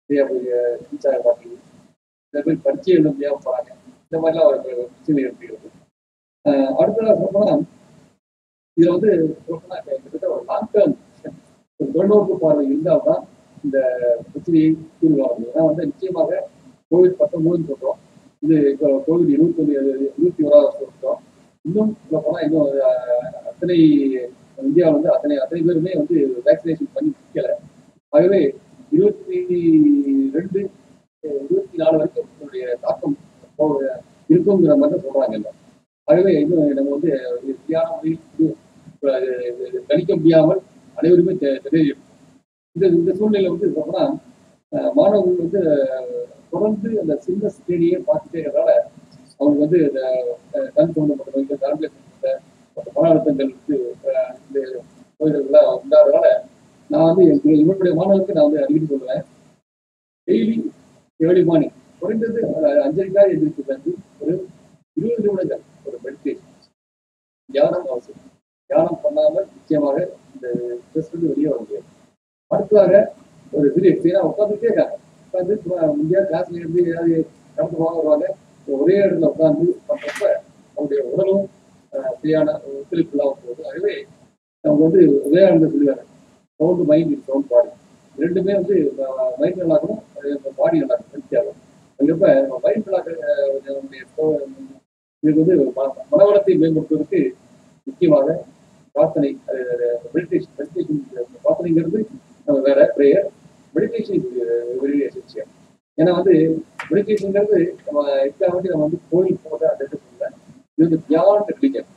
நிறைய போய் மின்சார பாட்டி சில பேர் பரீட்சை எழுத முடியாம போறாங்க இந்த மாதிரிலாம் ஒரு ஒரு பிரச்சனை ஏற்படுகிறது ஆஹ் அடுத்ததாக சொல்லப்போனா இதுல வந்து சொல்லப்போனா கிட்டத்தட்ட ஒரு லாங் டேர்ம் ஒரு தொலைநோக்கு பார்வை இருந்தால்தான் இந்த பிரச்சனையை தீர்வு காண முடியும் ஏன்னா வந்து நிச்சயமாக கோவிட் பத்தொன்பதுன்னு சொல்றோம் இது இப்போ கோவிட் இருபத்தி ஒன்று இருபத்தி ஓராவது வருஷம் இருக்கோம் இன்னும் சொல்ல போனா இன்னும் ஆஹ், அத்தனை இந்தியாவில் வந்து அத்தனை அத்தனை பேருமே வந்து வேக்சினேஷன் பண்ணி முடிக்கல ஆகவே இருபத்தி ரெண்டு இருபத்தி நாலு வரைக்கும் இதனுடைய தாக்கம் போ- இருக்குங்கிற மாதிரி தான் சொல்றாங்க எல்லாம் ஆகவே இன்னும் நம்ம வந்து ஒரு சரியான முறையில் இது, அஹ், இது கணிக்க முடியாமல் அனைவருமே தெ- தெரியும் இந்த இந்த சூழ்நிலை வந்து சொன்னா மாணவர்கள் வந்து அஹ், தொடர்ந்து அந்த சின்ன ஸ்டேடியே பார்த்துட்டே இருக்கிறதால அவங்களுக்கு வந்து இந்த அஹ், கண் சம்பந்தப்பட்ட நோய்கள் நரம்பு சம்பந்தப்பட்ட மற்ற மன அழுத்தங்கள் வந்து அஹ், இந்த நோய்கள்லாம் உண்டாகிறதால நான் வந்து என் இவருடைய மாணவர்களுக்கு நான் வந்து அடிக்கடி சொல்லுவேன் டெய்லி ஏர்லி மார்னிங் குறைந்தது அஹ், அஞ்சரைக்காக எதிர்த்து வந்து ஒரு இருபது நிமிடங்கள் ஒரு மெடிடேஷன் தியானம் அவசியம் தியானம் பண்ணாமல் நிச்சயமாக இந்த ஸ்ட்ரெஸ் வந்து வெளியே வர முடியாது அடுத்ததாக ஒரு சிறிய எக்ஸைனா உட்காந்துட்டே இருக்காங்க உட்காந்து முந்தைய கிளாஸ்ல இருந்து ஏதாவது நடந்து போக வருவாங்க ஒரே இடத்துல உட்காந்து பண்றப்ப அவங்களுடைய உடலும் அஹ், சரியான ஒத்துழைப்பு இல்லாமல் போகுது ஆகவே அவங்க வந்து ஒரே இடத்துல சொல்லுவாங்க சவுண்டு மைண்ட் சவுண்ட் பாடி ரெண்டுமே வந்து மைண்ட் நல்லாக்கணும் பாடி நல்லா ஹெல்த்தி ஆகும் அதுக்கப்ப மைண்ட் நல்லா நம்முடைய சோ- இதுக்கு வந்து ம- மனவளத்தை மேம்படுத்துவதற்கு முக்கியமாக பிரார்த்தனை மெடிடேஷன் மெடிடேஷன் பிரார்த்தனைங்கிறது நம்ம வேற ப்ரேயர் மெடிடேஷன் வெரி எசென்சியல் ஏன்னா வந்து மெடிடேஷன்ங்கிறது நம்ம எக்ஸாம் வந்து நம்ம வந்து கோயில் போக அந்த இது சொல்லல இது வந்து பியாண்ட் ரிலிஜன்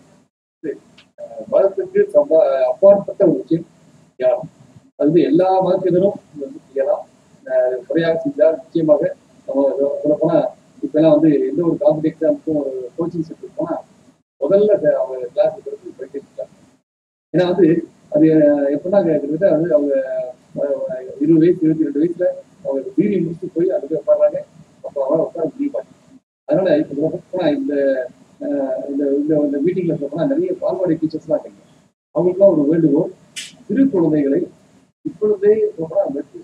மதத்துக்கு சம்பா அப்பாற்பட்ட ஒரு விஷயம் தியானம் அது வந்து எல்லா மதத்தினரும் இது வந்து செய்யலாம் அஹ் முறையாக செஞ்சால் நிச்சயமாக நம்ம சொல்லப்போனா இப்பெல்லாம் வந்து எந்த ஒரு காம்படி எக்ஸாமுக்கும் ஒரு கோச்சிங் சென்டர் போனா முதல்ல ச- அவங்க கிளாஸ் எடுக்கிறது மெடிடேஷன் கிளாஸ் ஏன்னா வந்து அது அஹ், எப்படின்னா கிட்டத்தட்ட வந்து அவங்க அஹ், இருபது வயசு இருபத்தி ரெண்டு வயசுல அவங்க டிகிரி முடிச்சுட்டு போய் அதுக்கு உட்காடுறாங்க அப்போ அவங்க உட்கார முடியும் அதனால இப்போ சொல்ல போனா இந்த அஹ், இந்த இந்த இந்த மீட்டிங்ல சொல்ல போனா நிறைய பால்வாடி டீச்சர்ஸ்லாம் இருக்காங்க அவங்களுக்குலாம் ஒரு வேண்டுகோள் சிறு குழந்தைகளை இப்பொழுதே சொல்றா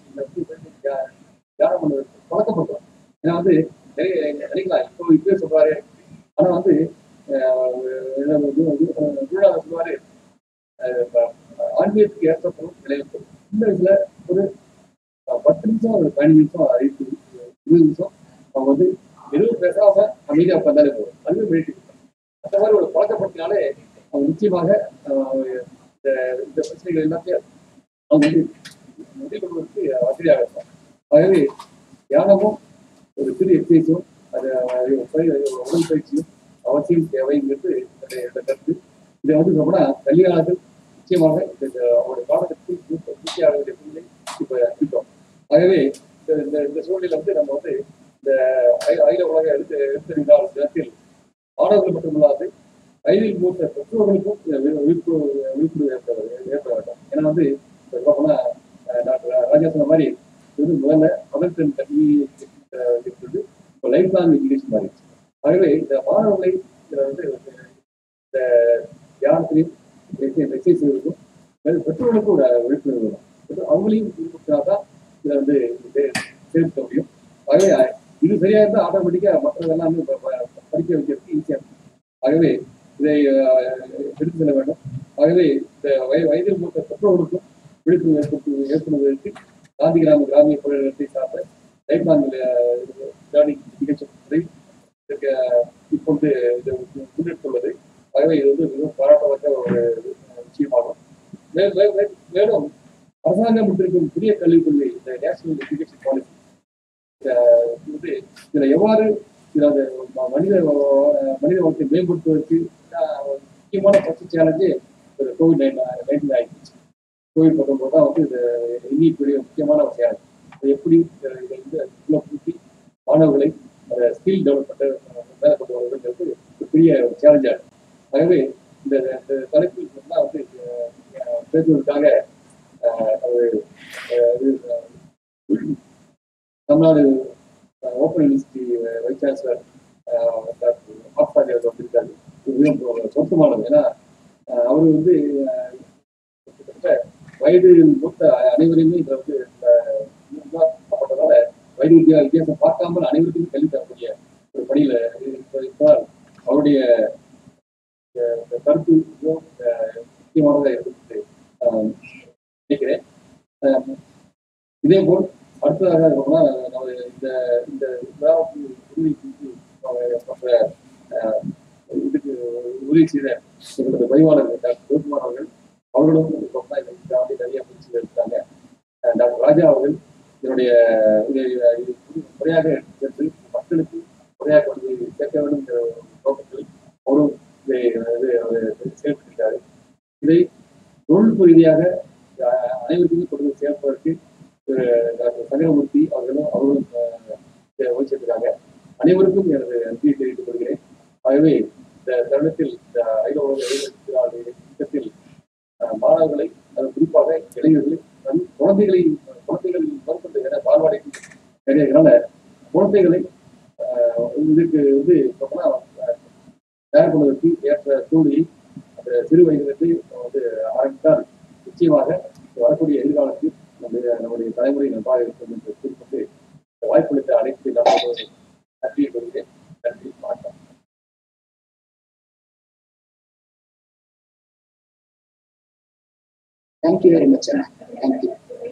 தியானம் பண்ணுவதற்கு பழக்கப்படுறோம் ஏன்னா வந்து நிறைய நினைக்கலாம் இப்போ இப்பவே சொல்றாரு ஆனா வந்து அஹ், என்ன வந்து, அஹ், குருநாதர் சொல்லுவாரு அஹ், ப- ஆன்மீகத்துக்கு ஏற்றப்படும் நிலையப்படும் இந்த வயசுல ஒரு அஹ், பத்து நிமிஷம் ஒரு பதினஞ்சு நிமிஷம் ஐந்து இருபது நிமிஷம் அவங்க வந்து எதுவும் பேசாம அமைதியா உட்காந்தாலே போதும் அதுவே மெடிடேஷன் அந்த மாதிரி ஒரு பழக்கப்படுத்தினாலே அவங்க நிச்சயமாக அஹ், இந்த இந்த பிரச்சனைகள் எல்லாத்தையும் அவங்க வந்து எதிர்கொள்வதற்கு வசதியாக இருக்கும் ஆகவே தியானமும் ஒரு சிறு எக்ஸசைஸும் அது அது உடல் உடற்பயிற்சியும் அவசியம் தேவைங்கிறது என்னுடைய இந்த கருத்து இதை வந்து சொன்னா கல்யாணத்தில் நிச்சயமாக இந்த அவருடைய காலகட்டத்தில் பூர்த்தியாக வேண்டிய சூழ்நிலை இப்ப இருக்கோம் ஆகவே இந்த இந்த இந்த சூழ்நிலை வந்து நம்ம வந்து இந்த அய- அகில உலக எடுத்து எடுத்திருந்தால் தினத்தில் மாணவர்கள் மட்டுமல்லாது வயதில் மூத்த பெற்றோர்களுக்கும் இந்த வி- விழிப்பு விழிப்புணர்வு ஏற்பட ஏற்பட வேண்டும் ஏன்னா வந்து இப்ப சொல்ல போனா அஹ், டாக்டர் ராஜா சொன்ன மாதிரி இது வந்து முதல்ல பதற்றம் கல்வி அஹ், இருக்கிறது இப்போ லைஃப் லாங் எஜுகேஷன் மாறிடுச்சு ஆகவே இந்த மாணவர்களை இதுல வந்து இந்த தியானத்திலையும் எக்ஸசைஸுக்கும் பெற்றோர்களுக்கும் ஒரு விழிப்புணர்வு வேணும் பெற்றோர் அவங்களையும் விழிப்புணர்வுதான் இதை வந்து சே- சேர்க்க முடியும் ஆகவே அஹ், இது சரியா இருந்தால் ஆட்டோமேட்டிக்கா மற்றதெல்லாம் வந்து ப- ப- படிக்க வைக்கிறதுக்கு ஈஸியா இருக்கும் ஆகவே இதை அஹ், எடுத்து செல்ல வேண்டும் ஆகவே இந்த வய- வயதில் மூத்த பெற்றோர்களுக்கும் விழிப்புணர்வு ஏற்படுத்து ஏற்படுவதற்கு காந்தி கிராம கிராமிய பல்கலைக்கழகத்தை சார்ந்த லைஃப் லாங் லேர்னிங் நிகழ்ச்சி முறை இதற்கு இப்பொழுது இது முன்னெடுத்துள்ளது ஆகவே இது வந்து மிகவும் பாராட்டத்தக்க ஒரு விஷயமாகும் மே- மே- மே- மேலும் அரசாங்கம் விட்டிருக்கும் புதிய கல்விக் கொள்கை இந்த நேஷனல் எஜுகேஷன் பாலிசி வந்து இதுல எவ்வாறு இதுல அந்த ம- மனித வ- மனித வாழ்க்கை மேம்படுத்துவதற்கு ஆஹ், ஒரு முக்கியமான ஃபர்ஸ்ட் சேலஞ்சு ஒரு கோவிட் நைன்டீன் ஆயிடுச்சு கோவிட் பத்தொன்பது தான் வந்து இது எண்ணிக்கூடிய முக்கியமான ஒரு சேலஞ்ச் இது எப்படி இதை இதை வந்து உள்ள பூட்டி மாணவர்களை ஸ்கில் டெவலப்மெண்ட் மேலே கொண்டு வருவதுங்கிறது ஒரு பெரிய ஒரு சேலஞ்சாக இருக்கு ஆகவே இந்த இந்த தலைப்பில் சொன்னா வந்து அஹ், பேசுவதற்காக அஹ், அவர் அஹ், இது, அஹ், Tamil Nadu open university vice chancellor doctor Mappandi அவர் வந்திருக்காரு இது மிகவும் பொருத்தமானது ஏன்னா அஹ், அவர் வந்து அஹ், கிட்டத்தட்ட வயது மூத்த அனைவரையுமே இதில் வந்து அஹ், உருவாக்கப்பட்டதால வயது வித்தியா வித்தியாசம் பார்க்காமல் அனைவருக்கும் கல்வி தரக்கூடிய ஒரு பணியில இருப்பதால் அவருடைய அஹ், இந்த கருத்து மிகவும் அஹ், முக்கியமானதாக இருக்கு ஆஹ், நினைக்கிறேன் ஆஹ், இதே போல் அடுத்ததாக இருக்கணும்னா நம்ம இந்த இந்த விழாவுக்கு உதவி செஞ்சு அவங்க மற்ற ஆஹ், இதுக்கு உதவி செய்த எங்களது பதிவாளர் டாக்டர் சிவகுமார் அவர்கள் அவர்களும் பார்த்தா இந்த ஆண்டு நிறைய முயற்சிகள் எடுத்தாங்க அஹ் டாக்டர் ராஜா அவர்கள் என்னுடைய இது இது முறையாக சென்று மக்களுக்கு முறையாக கொண்டு போய் சேர்க்க வேண்டும் என்ற ஒரு நோக்கத்தில் அவரும் இதை இது அவர் செயல்பட்டிருக்காரு இதை தொழில்நுட்ப ரீதியாக அஹ், அனைவருக்குமே கொண்டு போய் சேர்ப்பதற்கு அஹ், டாக்டர் சங்கரமூர்த்தி அவர்களும் அவர்களும் அஹ், இதை முயற்சித்திருக்காங்க அனைவருக்கும் எனது நன்றியை தெரிவித்துக் கொள்கிறேன் ஆகவே இந்த தருணத்தில் இந்த அகில உலக இளைஞர் நாள் திட்டத்தில் அஹ், மாணவர்களை அது குறிப்பாக இளைஞர்களை தன் குழந்தைகளை குழந்தைகள் முதற்கொண்டு என பால்வாடிக்கு நிறையனால குழந்தைகளை அஹ், இதுக்கு வந்து பார்த்தோம்னா அஹ், தயார் பண்ணுவதற்கு ஏற்ற சூழ்நிலை அந்த சிறு வயதிலிருந்து வந்து ஆரம்பித்தால் நிச்சயமாக வரக்கூடிய எதிர்காலத்தில் நம்முடைய நம்முடைய தலைமுறை நன்றாக இருக்கும் என்று குறிப்பிட்டு இந்த வாய்ப்பளித்த அனைத்து நண்பர்களும் நன்றியை கொள்கிறேன் நன்றி வணக்கம் தேங்க்யூ வெரி மச் தேங்க்யூ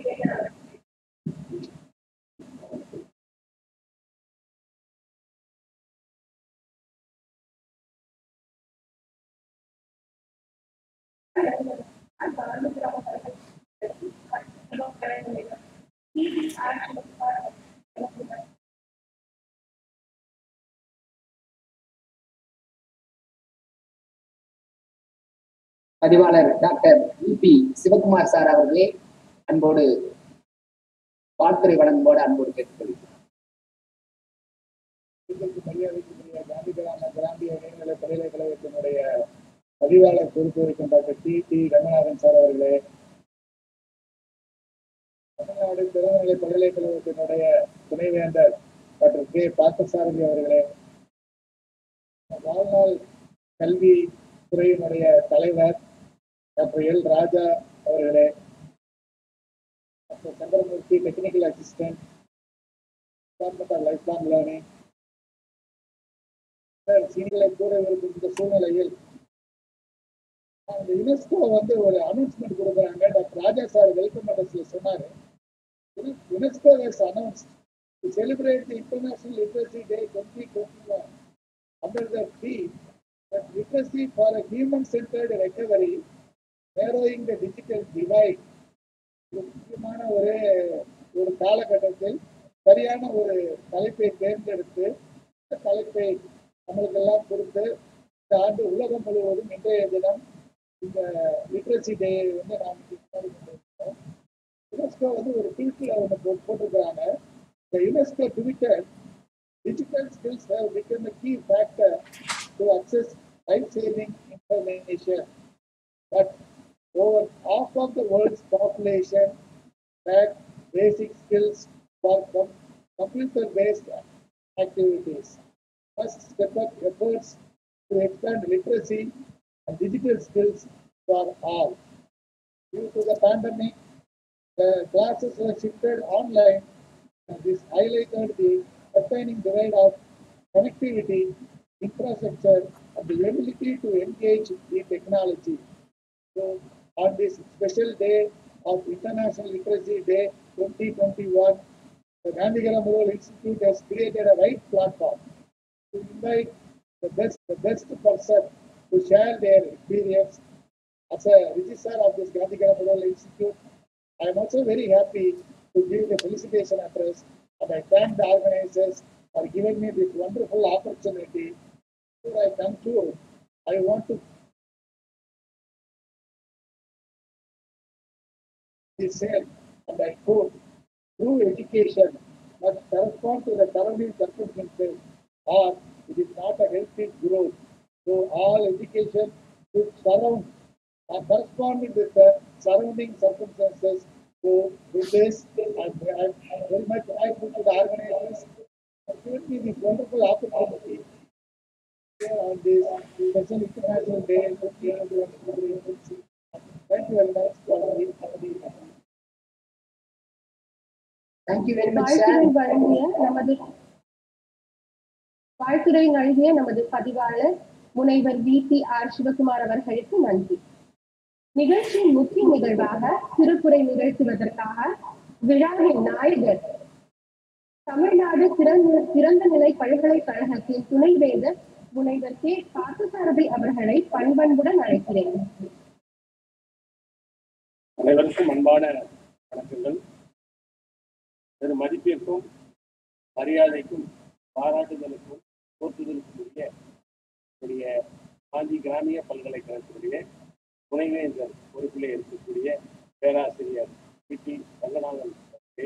பதிவாளர் டாக்டர் இபி சிவகுமார் சார் அவர்களே அன்போடு வாழ்த்துறை வழங்கும்போடு அன்போடு கேட்டுக்கொள்கிறேன் இதற்கு மரியாதைக்குரிய காந்தி கிராம கிராமிய இடைநிலை பல்கலைக்கழகத்தினுடைய பதிவாளர் பொறுப்பு இருக்கும் doctor T T Ranganathan sir அவர்களே தமிழ்நாடு திறநிலை பல்கலைக்கழகத்தினுடைய துணைவேந்தர் டாக்டர் கே பார்த்தசாரதி அவர்களே வாழ்நாள் கல்வி துறையினுடைய தலைவர் டாக்டர் எல் ராஜா அவர்களே doctor Chandramoorthy technical assistant department of life long learning சீனிகளை கூட இருக்கும் இந்த சூழ்நிலையில் அந்த யுனெஸ்கோ வந்து ஒரு அனௌன்ஸ்மெண்ட் கொடுக்குறாங்க டாக்டர் ராஜா சார் வெல்கம் அட்ரஸ்ல சொன்னாரு UNESCO has announce to celebrate the international literacy day twenty twenty one under the theme that literacy for a human-centered recovery, narrowing the digital divide. ஒரு முக்கியமான ஒரு ஒரு காலகட்டத்தில் சரியான ஒரு தலைப்பை தேர்ந்தெடுத்து இந்த தலைப்பை நம்மளுக்கெல்லாம் கொடுத்து இந்த ஆண்டு உலகம் முழுவதும் இன்றைய தினம் இந்த லிட்ரஸி டே வந்து நாம் கொண்டாடி கொண்டிருக்கிறோம் யுனெஸ்கோ வந்து ஒரு ட்வீட்டில் ஒன்று போ போட்டிருக்கிறாங்க இந்த UNESCO Twitter digital skills have become a key factor to access life-saving information. But over half of the world's population lack basic skills for com- computer-based activities. Must step up efforts to expand literacy and digital skills for all. Due to the pandemic, the classes were shifted online and this highlighted the sustaining divide of connectivity, infrastructure, and the ability to engage in technology. So, on this special day of International Literacy Day 2021, the Gandhigara Moral Institute has created a right platform to invite the best, the best person to share their experience. As a registrar of this Gandhigara Moral Institute, I am also very happy to give the felicitation address and I thank the organizers for giving me this wonderful opportunity. Before I conclude, I want to be said, and I quote, true education must correspond to the surrounding circumstances or it is not a healthy growth. So all education should surround or correspond with the surrounding circumstances. So with this, I'm, I'm I'm very much grateful to the organizers for giving me this wonderful opportunity here on this special international day. Thank you very much for the thank you very much sir வாழ்த்துரை வழங்கிய நமது வாழ்த்துரை நல்கிய நமது பதிவாளர் முனைவர் we P R Sivakumar அவர்களுக்கு நன்றி நிகழ்ச்சியின் முக்கிய நிகழ்வாக திருக்குறை நிகழ்த்துவதற்காக விழாவின் நாயகர் தமிழ்நாடு திறந்த திறந்த நிலை பல்கலைக்கழகத்தின் துணைவேந்தர் முனைவர் கே பார்த்தசாரதி அவர்களை பண்பன்புடன் அழைக்கிறேன் அனைவருக்கும் அன்பான வணக்கங்கள் பெரும் மதிப்பிற்கும் மரியாதைக்கும் பாராட்டுதலுக்கும் போற்றுதலுக்கும் உரிய நம்முடைய காஞ்சி கிராமிய பல்கலைக்கழகத்தினுடைய துணைவேந்தர் பொறுப்பிலே இருக்கக்கூடிய பேராசிரியர் பி டி ரங்கநாதன் அவர்களே,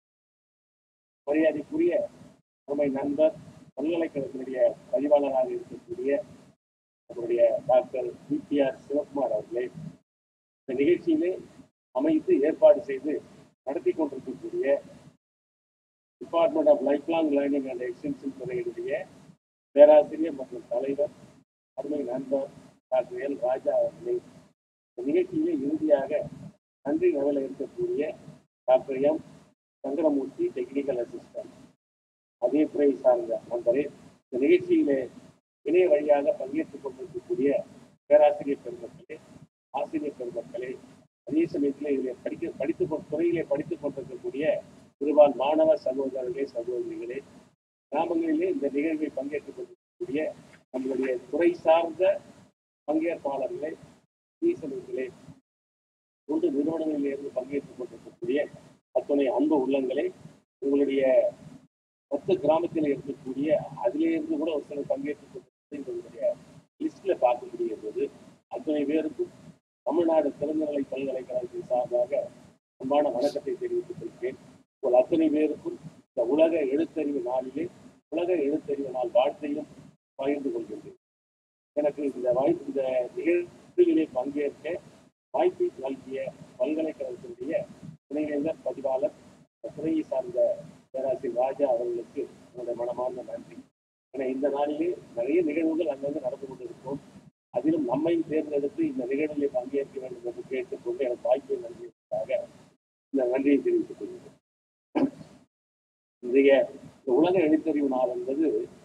மரியாதைக்குரிய நம்மை நண்பர் பல்கலைக்கழகத்தினுடைய பதிவாளராக இருக்கக்கூடிய நம்முடைய டாக்டர் பிபிஆர் சிவகுமார் அவர்களே இந்த நிகழ்ச்சியிலே அமைத்து ஏற்பாடு செய்து நடத்தி கொண்டிருக்கக்கூடிய department of life long learning and extension துறையினுடைய பேராசிரியர் மற்றும் தலைவர் அருமை நண்பர் டாக்டர் எல் ராஜா அவர்களை இந்த நிகழ்ச்சியிலே இறுதியாக நன்றி நகல இருக்கக்கூடிய doctor M Sankaramoorthy technical assistant அதே துறை சார்ந்த நண்பரே இந்த நிகழ்ச்சியிலே இணைய வழியாக பங்கேற்றுக் கொண்டிருக்கக்கூடிய பேராசிரியர் பெருமக்களே ஆசிரியர் பெருமக்களே அதே சமயத்தில் இதில் படிக்க படித்து கொ- துறையிலே படித்துக் கொண்டிருக்கக்கூடிய சிறுபான் மாணவ சகோதரர்களே சகோதரிகளே கிராமங்களிலே இந்த நிகழ்வை பங்கேற்றுக் கொண்டிருக்கக்கூடிய நம்மளுடைய துறை சார்ந்த பங்கேற்பாளர்களே அதே சமயத்திலே தொண்டு நிறுவனங்களில் இருந்து பங்கேற்றுக் கொண்டிருக்கக்கூடிய அத்துணை அன்பு உள்ளங்களே உங்களுடைய பத்து கிராமத்தில் இருக்கக்கூடிய அதிலே இருந்து கூட ஒரு சிலர் பங்கேற்றுக் கொண்டிருக்கிறது எங்களுடைய லிஸ்ட்ல பார்க்க முடிகிறது அத்தனை பேருக்கும் தமிழ்நாடு திறந்தநிலை பல்கலைக்கழகத்தின் சார்பாக அன்பான வணக்கத்தை தெரிவித்துக் கொள்கிறேன் உங்கள் அத்தனை பேருக்கும் இந்த உலக எழுத்தறிவு நாளிலே உலக எழுத்தறிவு நாள் வாழ்த்தையும் பகிர்ந்து கொள்கின்றேன் எனக்கு இந்த வாய்ப்பு இந்த நிகழ்ச்சியிலே பங்கேற்க வாய்ப்பை நல்கிய பல்கலைக்கழகத்தினுடைய துணைவேந்தர் பதிவாளர் துறையை சார்ந்த பேராசிரியர் ராஜா அவர்களுக்கு என்னுடைய மனமார்ந்த நன்றி ஏன்னா இந்த நாளிலே நிறைய நிகழ்வுகள் அங்கங்கே நடந்து கொண்டிருக்கும் அதிலும் நம்மை தேர்ந்தெடுத்து இந்த நிகழ்விலே பங்கேற்க வேண்டும் என்று கேட்டுக்கொண்டு எனக்கு வாய்ப்பை நல்கியதற்காக இந்த நன்றியை தெரிவித்துக் கொள்கிறேன் இன்றைய இந்த உலக எழுத்தறிவு நாள் என்பது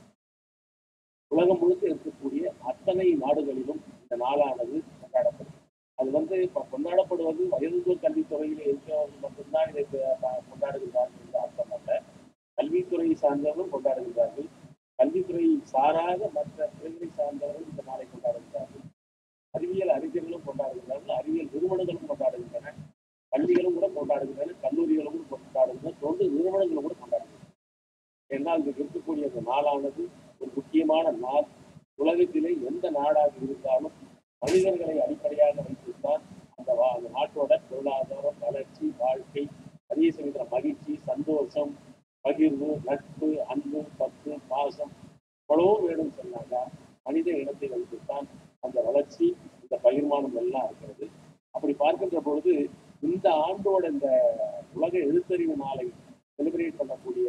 உலகம் முழுக்க இருக்கக்கூடிய அத்தனை நாடுகளிலும் இந்த நாளானது கொண்டாடப்படும் அது வந்து இப்ப கொண்டாடப்படுவது வயதுதோர் கல்வித்துறையில் இருக்கிறவர்கள் மட்டும்தான் இதை கொ- கொண்டாடுகிறார்கள் என்ற அர்த்தம் அல்ல கல்வித்துறையை சார்ந்தவர்களும் கொண்டாடுகிறார்கள் கல்வித்துறையை சாராத மற்ற துறைகளை சார்ந்தவர்கள் இந்த நாளை கொண்டாடுகிறார்கள் அறிவியல் அறிஞர்களும் கொண்டாடுகிறார்கள் அறிவியல் நிறுவனங்களும் கொண்டாடுகின்றன பள்ளிகளும் கூட கொண்டாடுகின்றன கல்லூரிகளும் கூட கொண்டாடுகின்றன தொண்டு நிறுவனங்களும் கூட கொண்டாடுகின்றன என்னால் இங்கு இருக்கக்கூடிய இந்த நாளானது ஒரு முக்கியமான நாள் உலகத்திலே எந்த நாடாக இருந்தாலும் மனிதர்களை அடிப்படையாக வைத்துத்தான் அந்த வா- அந்த நாட்டோட பொருளாதாரம் வளர்ச்சி வாழ்க்கை அதே சமயத்தில் மகிழ்ச்சி சந்தோஷம் பகிர்வு நட்பு அன்பு பத்து பாசம் எவ்வளவோ வேணும் சொன்னாங்க மனித இனத்தை வைத்துத்தான் அந்த வளர்ச்சி இந்த பகிர்மானம் எல்லாம் இருக்கிறது அப்படி பார்க்கின்ற பொழுது இந்த ஆண்டோட இந்த உலக எழுத்தறிவு நாளை செலிப்ரேட் பண்ணக்கூடிய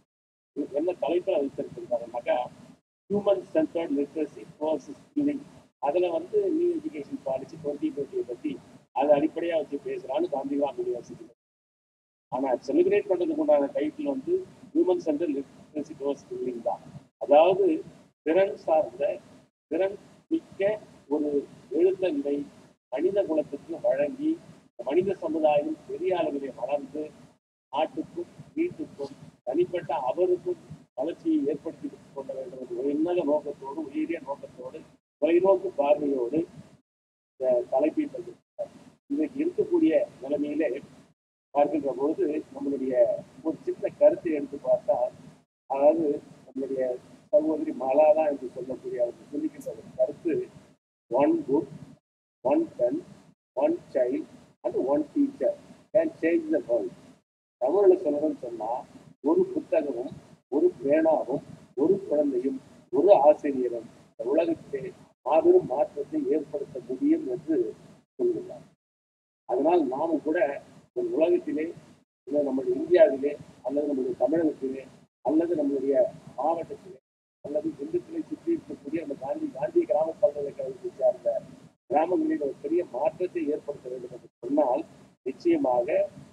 என்ன தலைப்பில் வைத்திருக்கிறாருனாக்கா human centred literacy process skilling அதில் வந்து நியூ எஜுகேஷன் பாலிசி டுவெண்ட்டி டுவெண்ட்டியை பற்றி அதை அடிப்படையாக வச்சு பேசுகிறான்னு காந்திகிராம் யூனிவர்சிட்டியில் ஆனால் செலிப்ரேட் பண்ணுறதுக்கு உண்டான டைட்டில் வந்து human center literacy process skilling தான் அதாவது திறன் சார்ந்த திறன் மிக்க ஒரு எழுத்தறிவை மனித குலத்துக்கு வழங்கி மனித சமுதாயம் பெரிய அளவிலே வளர்ந்து நாட்டுக்கும் வீட்டுக்கும் தனிப்பட்ட அவருக்கும் வளர்ச்சியை ஏற்படுத்தி கொள்ள வேண்டும் என்ற ஒரு உன்னத நோக்கத்தோடு உயரிய நோக்கத்தோடு தொலைநோக்கு பார்வையோடு இந்த தலைப்பை தந்திருக்கிறார் இன்றைக்கு இருக்கக்கூடிய நிலைமையிலே பார்க்கின்ற பொழுது நம்மளுடைய ஒரு சின்ன கருத்தை எடுத்து பார்த்தா அதாவது நம்மளுடைய சகோதரி மலாலா என்று சொல்லக்கூடிய அவர்கள் சொல்லுகின்ற ஒரு கருத்து one book one pen one child and one teacher can change the world தமிழ்ல சொல்லணும்னு சொன்னா ஒரு புத்தகமும் ஒரு பேனாவும் ஒரு குழந்தையும் ஒரு ஆசிரியரும் இந்த உலகத்திலே மாபெரும் மாற்றத்தை ஏற்படுத்த முடியும் என்று சொல்கிறார் அதனால் நாமும் கூட இந்த உலகத்திலே இல்லை நம்முடைய இந்தியாவிலே அல்லது நம்முடைய தமிழகத்திலே அல்லது நம்மளுடைய மாவட்டத்திலே அல்லது திண்டுக்கலை சுற்றி இருக்கக்கூடிய அந்த காந்தி காந்தி கிராம பல்கலைக்கழகத்தை சார்ந்த கிராமங்களில் ஒரு பெரிய மாற்றத்தை ஏற்படுத்த வேண்டும் என்று சொன்னால் நிச்சயமாக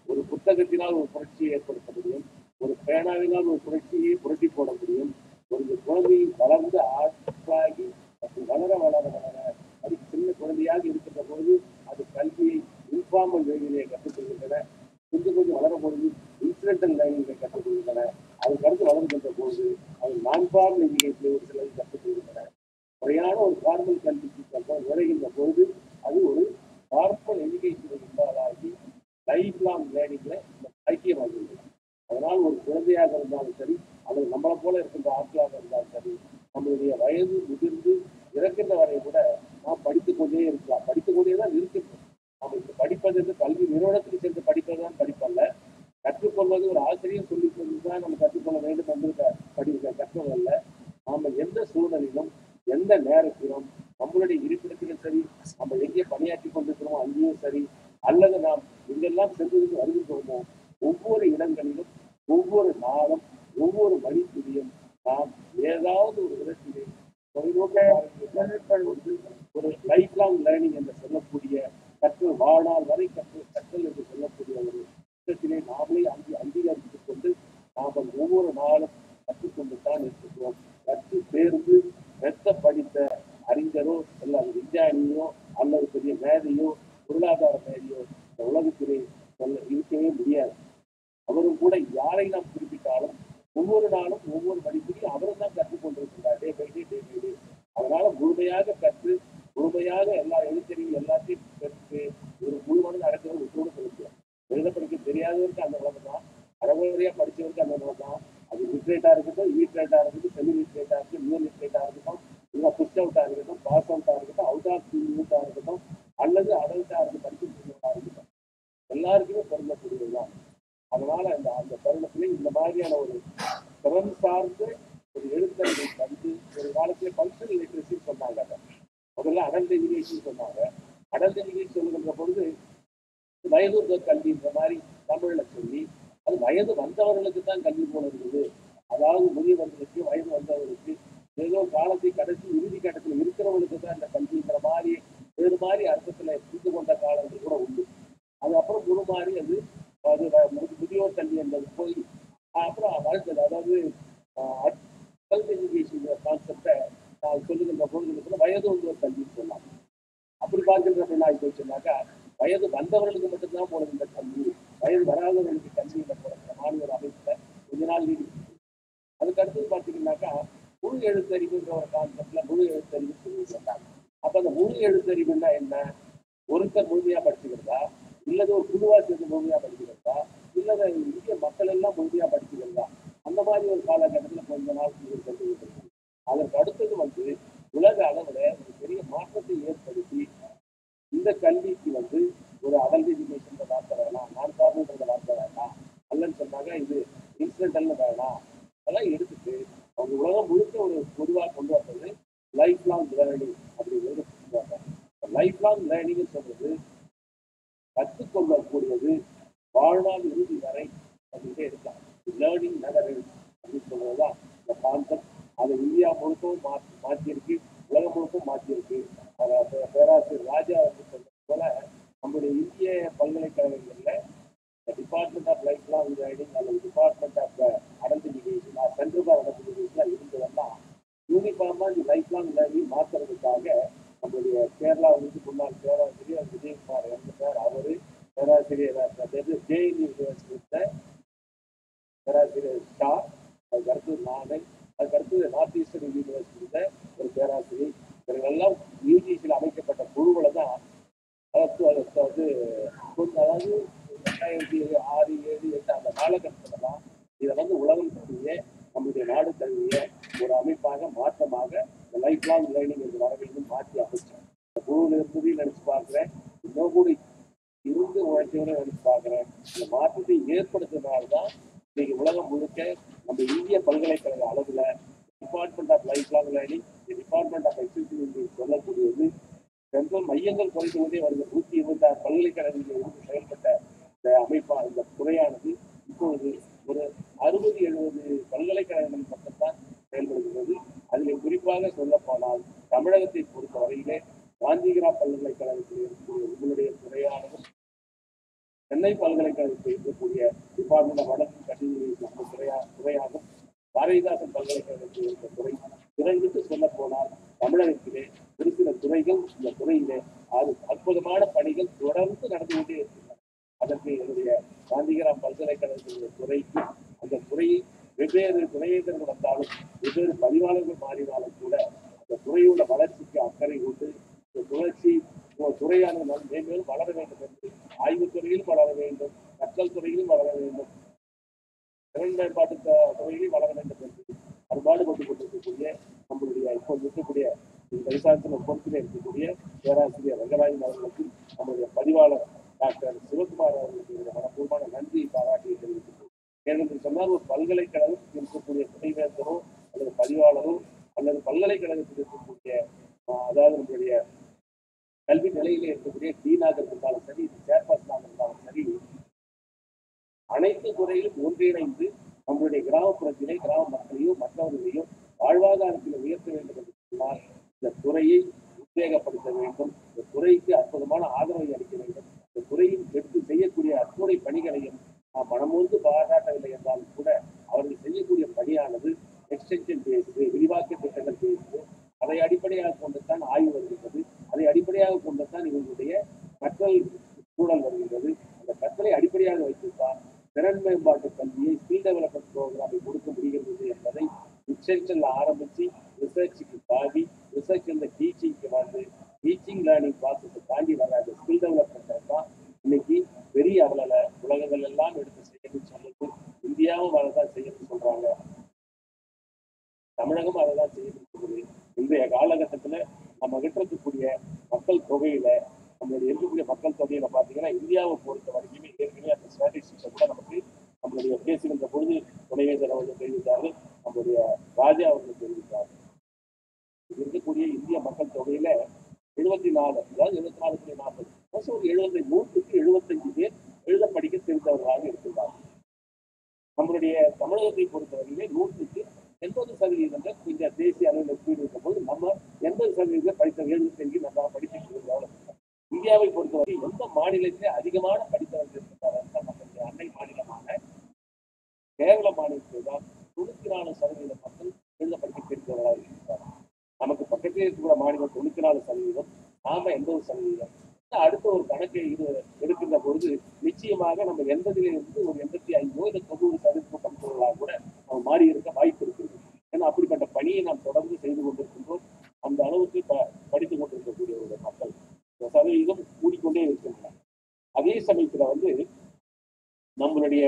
ஒரு புத்தகத்தினால் ஒரு புரட்சியை ஏற்படுத்த முடியும் ஒரு பேனாவினால் ஒரு புரட்சியை புரட்டி போட முடியும் ஒரு குழந்தை வளர்ந்து ஆளாகி அது வளர வளர வளர அது சின்ன குழந்தையாக இருக்கின்ற பொழுது அது கல்வியை இன்ஃபார்மல் வேலையிலே கற்றுக்கொள்கின்றன கொஞ்சம் கொஞ்சம் வளரும் பொழுது இன்சிடென்டல் லைனிங்கை கற்றுக்கொள்கின்றன அதுக்கு அடுத்து வளர்கின்ற பொழுது அது நான் ஃபார்ம் எஜுகேஷன் ஒரு சிலர் கற்றுக்கொள்கின்றன முறையான ஒரு ஃபார்மல் கல்விக்கு கற்ப நுழைகின்ற பொழுது அது ஒரு ஃபார்மல் எஜுகேஷன் இன்வால்வ் ஆகி லைஃப் லாங் லேர்னிங்ல ஐக்கியமாகின்றது அதனால் ஒரு குழந்தையாக இருந்தாலும் சரி அல்லது நம்மளை போல இருக்கின்ற ஆட்களாக இருந்தாலும் சரி நம்மளுடைய வயது முதிர்ந்து இறக்கின்ற வரை கூட நாம் படித்துக் கொண்டே இருக்கலாம் படித்துக் கொண்டே தான் இருக்கின்றோம் நாம் இப்ப படிப்பது என்று கல்வி நிறுவனத்தில் சென்று படிப்பது தான் படிப்பல்ல கற்றுக்கொள்வது ஒரு ஆசிரியர் சொல்லிக் கொண்டுதான் நம்ம கற்றுக்கொள்ள வேண்டும் என்று க- படிக்க கற்றுக்கொள்ள நாம எந்த சூழலிலும் எந்த நேரத்திலும் நம்மளுடைய இருப்பிடத்திலும் சரி நம்ம எங்கே பணியாற்றி கொண்டிருக்கிறோமோ அங்கேயும் சரி அல்லது நாம் எங்கெல்லாம் சென்று வருகின்றோமோ ஒவ்வொரு இடங்களிலும் ஒவ்வொரு நாளும் ஒவ்வொரு மணித்துளியும் நாம் ஏதாவது ஒரு விதத்திலே தொலைநோக்கு பார்வையில் வந்து ஒரு லைஃப் லாங் லேர்னிங் என்று சொல்லக்கூடிய கற்றல் வாழ்நாள் வரை கற்றல் கற்றல் என்று சொல்லக்கூடிய ஒரு விதத்திலே நாமளே அங்கி அங்கீகரித்துக் கொண்டு நாம் ஒவ்வொரு நாளும் கற்றுக்கொண்டு தான் இருக்கிறோம் கற்று தேர்ந்து மெத்த படித்த அறிஞரோ அல்லது விஞ்ஞானியோ அல்லது பெரிய மேதையோ பொருளாதார மேதையோ இந்த உலகத்திலே சொல்ல இருக்கவே முடியாது அவரும் கூட யாரை நாம் குறிப்பிட்டாலும் ஒவ்வொரு நாளும் ஒவ்வொரு மணிக்குறியும் அவரும் தான் கற்றுக் கொண்டிருக்கிறார் day by day day by day அதனால முழுமையாக கற்று முழுமையாக எல்லா எழுத்தறிவும் எல்லாத்தையும் கற்று ஒரு முழு மனது அடக்கிறது உத்தோடு செலுத்துவோம் எழுத படிக்க தெரியாதவருக்கு அந்த உலகம் தான் அறகுறையா படிச்சவருக்கு அந்த உலகம் தான் அது லிட்ரேட்டா இருக்கட்டும் லிட்ரேட்டா இருக்கட்டும் செமி லிட்ரேட்டா இருக்கட்டும் நியூ லிட்ரேட்டா இருக்கட்டும் இல்லை புஷ் அவுட்டா இருக்கட்டும் பாஸ் அவுட்டா இருக்கட்டும் அவுட் ஆஃப் யூட்டா இருக்கட்டும் அல்லது அடல்ட்டா இருக்கு படிக்கிறவங்களா இருக்கட்டும் எல்லாருக்குமே பொருந்தக்கூடியதுதான் அதனால இந்த அந்த தருணத்திலே இந்த மாதிரியான ஒரு திறன் சார்ந்த ஒரு எழுத்தறிவை கண்டு ஒரு காலத்துல ஃபங்க்ஷனல் லிட்ரஸி சொன்னாங்க அதை. முதல்ல அடல்ட் எஜுகேஷன் சொன்னாங்க அடல்ட் எஜுகேஷன் சொல்லுகின்ற பொழுது வயது கல்வின்ற மாதிரி தமிழ்ல சொல்லி அது வயது வந்தவர்களுக்கு தான் கல்வி போல இருக்குது அதாவது முதியவர்களுக்கு வயது வந்தவர்களுக்கு ஏதோ காலத்தை கடைசி இறுதி கட்டத்தில் இருக்கிறவங்களுக்கு தான் இந்த கல்விங்கிற மாதிரி வேறு மாதிரி அர்த்தத்துல புரிந்து கொண்ட காலங்கள் கூட உண்டு அது அப்புறம் முழு மாறி அது அது வ- மு- முதியோர் கல்வி என்பது போய் அப்புறம் வளர்ந்தது அதாவது அடல்ட் எஜுகேஷன் கான்செப்டை நான் சொல்லுகின்ற பொழுது வயது வந்தோர் கல்வின்னு சொன்னாங்க அப்படி பார்க்கின்றப்ப என்ன ஆகி போச்சுன்னாக்கா வயது வந்தவர்களுக்கு மட்டும்தான் போனது இந்த கல்வி வயது வராதவர்களுக்கு கல்வி இல்லை போடுற மாதிரி ஒரு அமைப்புல கொஞ்ச நாள் நீடிச்சு அதுக்கு அடுத்தது பார்த்தீங்கன்னாக்கா முழு எழுத்தறிவுன்ற ஒரு கான்செப்ட்ல முழு எழுத்தறிவு சொல்லி சொன்னாங்க அப்ப அந்த முழு எழுத்தறிவுன்னா என்ன ஒருத்தர் முழுமையா படிச்சுக்கிறதா இல்லது ஒரு குழுவா சேர்ந்து முழுமையா படிச்சுக்கிறதா இல்லது இந்திய மக்கள் எல்லாம் முழுமையா படிச்சுக்கிறதா அந்த மாதிரி ஒரு காலகட்டத்துல கொஞ்ச நாள் இது சென்று இருக்கு. அதற்கு அடுத்தது வந்து உலக அளவுல ஒரு பெரிய மாற்றத்தை ஏற்படுத்தி இந்த கல்விக்கு வந்து ஒரு அடல்ட் எஜுகேஷன் வார்த்தை வேணாம் நான் ஃபார்மல்ன்ற வார்த்தை வேணாம் அல்லன்னு சொன்னாங்க இது இன்சிடென்டல்னு வேணாம் அதெல்லாம் எடுத்துட்டு அவங்க உலகம் முழுக்க ஒரு பொதுவாக கொண்டு வந்தது லைஃப் லாங் லேர்னிங் அப்படிங்கிறது லைஃப் லாங் லேர்னிங் சொல்றது கற்றுக்கொள்ளக்கூடியது வாழ்நாள் இறுதி வரை அப்படின்ட்டே இருக்காங்க லேர்னிங் நெவர் அப்படின்னு சொல்றதுதான் இந்த கான்செப்ட் அதை இந்தியா முழுக்கவும் மாற்றி மாற்றியிருக்கு உலகம் முழுக்கும் மாற்றியிருக்கு அதை பே- பேராசிரியர் ராஜா வந்து சொன்னது போல நம்முடைய இந்திய பல்கலைக்கழகங்கள்ல department of life long learning அல்லது department of adult education central for adult education இருந்ததெல்லாம் யூனிஃபார்மா இந்த லைஃப் லாங் லேர்னிங் மாற்றுறதுக்காக நம்முடைய கேரளா வந்து முன்னாள் பேராசிரியர் விஜயகுமார் இறந்துட்டார் அவரு பேராசிரியர் ஜேஎன் யூனிவர்சிட்டியில பேராசிரியர் ஷா அதுக்கு அடுத்தது நானு அதுக்கு அடுத்தது நார்த் ஈஸ்டர்ன் யூனிவர்சிட்டியில ஒரு பேராசிரியர் இவர்களெல்லாம் யூஜிசியில் அமைக்கப்பட்ட குழுவில் தான் அதாவது அது வந்து கொஞ்சம் அதாவது ரெண்டாயிரத்தி ஆறு ஏழு எட்டு அந்த காலகட்டத்தில் தான் இதை வந்து உலகம் தழுவிய நம்முடைய நாடு தழுவிய ஒரு அமைப்பாக மாற்றமாக இந்த லைஃப் லாங் லேர்னிங் என்று வர வேண்டும் மாற்றி அமைச்சோம் இந்த குழுவில் இருந்ததையும் நினைச்சு பார்க்கிறேன் இன்னும் கூட இருந்து உழைச்சவரை நினைச்சு பார்க்கிறேன் இந்த மாற்றத்தை ஏற்படுத்தினால்தான் தான் இன்னைக்கு உலகம் முழுக்க நம்ம இந்திய பல்கலைக்கழக அளவுல department of life long learning department of exhibition என்று சொல்லக்கூடியது சென்ட்ரல் மையங்கள் குறைந்து கொண்டே வருது நூத்தி இருபத்தி ஆறு பல்கலைக்கழகங்களில் இருந்து செயல்பட்ட இந்த அமைப்பா இந்த துறையானது இப்பொழுது ஒரு அறுபது எழுபது பல்கலைக்கழகங்கள் மட்டும்தான் செயல்படுகிறது அதில் குறிப்பாக சொல்ல போனால் தமிழகத்தை பொறுத்த வரையிலே காந்திகிரா பல்கலைக்கழகத்தில் இருக்கக்கூடிய உங்களுடைய துறையானது சென்னை சென்னை பல்கலைக்கழகத்தில் இருக்கக்கூடிய டிபார்ட்மெண்ட் ஆஃப் வடக்கு கல்வி நம்ம துறையா துறையாகும் பாரதிதாசன் பல்கலைக்கழகத்தில் இருக்க துறை திறந்துட்டு சொல்ல போனால் தமிழகத்திலே ஒரு சில துறைகள் இந்த துறையிலே அது அற்புதமான பணிகள் தொடர்ந்து நடந்து கொண்டே இருக்கின்றன அதற்கு என்னுடைய காந்திகிராம் பல்கலைக்கழகத்தினுடைய துறைக்கு அந்த துறையை வெவ்வேறு துணையேந்தர்கள் வந்தாலும் வெவ்வேறு பதிவாளர்கள் மாறினாலும் கூட அந்த துறையுள்ள வளர்ச்சிக்கு அக்கறை கொண்டு இந்த துளர்ச்சி இந்த துறையானது நம் மேன்மேலும் வளர வேண்டும் என்று ஆய்வுத் துறையிலும் வளர வேண்டும் கற்றல் துறையிலும் வளர வேண்டும் திறன் மேம்பாட்டு த- துறையிலும் வளர வேண்டும் என்று அறுபாடுபட்டு கொண்டிருக்கக்கூடிய நம்மளுடைய இப்போது இருக்கக்கூடிய இந்த விசாரத்தில் பொறுப்பில் இருக்கக்கூடிய பேராசிரியர் ரங்கராஜன் அவர்களுக்கு நம்முடைய பதிவாளர் டாக்டர் சிவகுமார் அவர்களுக்கு என்னுடைய மனப்பூர்வமான நன்றியை பாராட்டி தெரிவித்துள்ளோம் ஏனென்று சொன்னால் ஒரு பல்கலைக்கழகம் இருக்கக்கூடிய துணைவேந்தரோ அல்லது பதிவாளரோ அல்லது பல்கலைக்கழகத்தில் இருக்கக்கூடிய ஆஹ், அதாவது நம்மளுடைய கல்வி நிலையிலே இருக்கக்கூடிய டீனாக இருந்தாலும் சரி சேர்பர்சனாக இருந்தாலும் சரி அனைத்து துறையிலும் ஒன்றிணைந்து நம்மளுடைய கிராமப்புறத்திலே கிராம மக்களையும் மற்றவர்களையும் வாழ்வாதாரத்தில் உயர்த்த வேண்டும் என்று சொன்னால் இந்த துறையை உத்வேகப்படுத்த வேண்டும் இந்த துறைக்கு அற்புதமான ஆதரவை அளிக்க வேண்டும் இந்த துறையில் எடுத்து செய்யக்கூடிய அத்துணை பணிகளையும் நாம் மனமோந்து பாராட்டவில்லை என்றாலும் கூட அவர்கள் செய்யக்கூடிய பணியானது எக்ஸ்டென்ஷன் பேஸ்டு விரிவாக்க திட்டங்கள் பேஸ்டு அதை அடிப்படையாக கொண்டுதான் ஆய்வு வருகின்றது அதை அடிப்படையாக கொண்டுதான் இவர்களுடைய கற்றல் சூழல் வருகின்றது அந்த கற்றலை அடிப்படையாக வைத்துத்தான் திறன் மேம்பாட்டு கல்வியை ஸ்கில் டெவலப்மெண்ட் ப்ரோக்ராமை கொடுக்க முடிகிறது என்பதை எக்ஸ்டென்ஷன்ல ஆரம்பிச்சு ரிசர்ச்சுக்கு தாவி ரிசர்ச் இந்த டீச்சிங்க்கு வந்து டீச்சிங் லேர்னிங் ப்ராசஸை தாண்டி வர அந்த ஸ்கில் டெவலப்மெண்ட் தான் இன்னைக்கு பெரிய அளவுல உலகங்கள் எல்லாம் எடுத்து செய்யணும்னு சொல்லுது இந்தியாவும் அதை தான் செய்யணும்னு சொல்றாங்க தமிழகம் அதை தான் செய்யணும்னு சொல்லுது இன்றைய காலகட்டத்துல நம்ம கிட்ட இருக்கக்கூடிய மக்கள் தொகையில நம்மளுடைய இருக்கக்கூடிய மக்கள் தொகையில பாத்தீங்கன்னா இந்தியாவை பொறுத்த வரைக்குமே ஏற்கனவே அந்த ஸ்டாட்டிஸ்டிக்ஸை கூட நமக்கு நம்மளுடைய பேசுகின்ற பொழுது துணைவேந்தர் அவர்கள் தெரிவித்தார்கள் நம்முடைய ராஜா அவர்கள் தெரிவித்தார்கள் இங்க இருக்கக்கூடிய இந்திய மக்கள் தொகையில எழுபத்தி நாலு அதாவது எழுபத்தி நாலு புள்ளி நாற்பது மோஸ்ட் ஒரு எழுபத்தி நூற்றுக்கு எழுபத்தஞ்சு பேர் எழுத படிக்க தெரிந்தவர்களாக இருக்கிறார்கள் நம்மளுடைய தமிழகத்தை பொறுத்தவரையிலே நூற்றுக்கு எண்பது சதவீதங்கள் இந்த தேசிய அளவில் ஒப்பீடு இருக்கும்போது நம்ம எண்பது சதவீதம் படித்த எழுதி தெரிஞ்சு நம்ம படிச்சுட்டு இருக்கிறோம் இந்தியாவை பொறுத்தவரை எந்த மாநிலத்திலே அதிகமான படித்தவர்கள் இருக்கிறார்கள் நம்மளுடைய அன்னை மாநிலமான கேரள மாநிலத்தில் தான் தொண்ணூத்தி நாலு சதவீத மக்கள் எழுத படிக்க தெரிந்தவர்களாக இருக்கிறார்கள் நமக்கு பக்கத்திலே இருக்கிற மாநிலம் தொண்ணூத்தி நாலு சதவீதம் நாம எண்பது சதவீதம் இன்னும் அடுத்த ஒரு கணக்கை இது எடுக்கின்ற பொழுது நிச்சயமாக நம்ம எண்பதிலே இருந்து ஒரு எண்பத்தி ஐந்தோ இல்லை தொண்ணூறு சதவீதம் படித்தவர்களாக கூட நம்ம மாறி இருக்க வாய்ப்பு இருக்கிறது ஏன்னா அப்படிப்பட்ட பணியை நாம் தொடர்ந்து செய்து கொண்டிருக்கின்றோம் அந்த அளவுக்கு ப- படித்துக் கொண்டிருக்கக்கூடியவருடைய மக்கள் இந்த சதவீதம் கூடிக்கொண்டே இருக்கின்றன அதே சமயத்துல வந்து நம்மளுடைய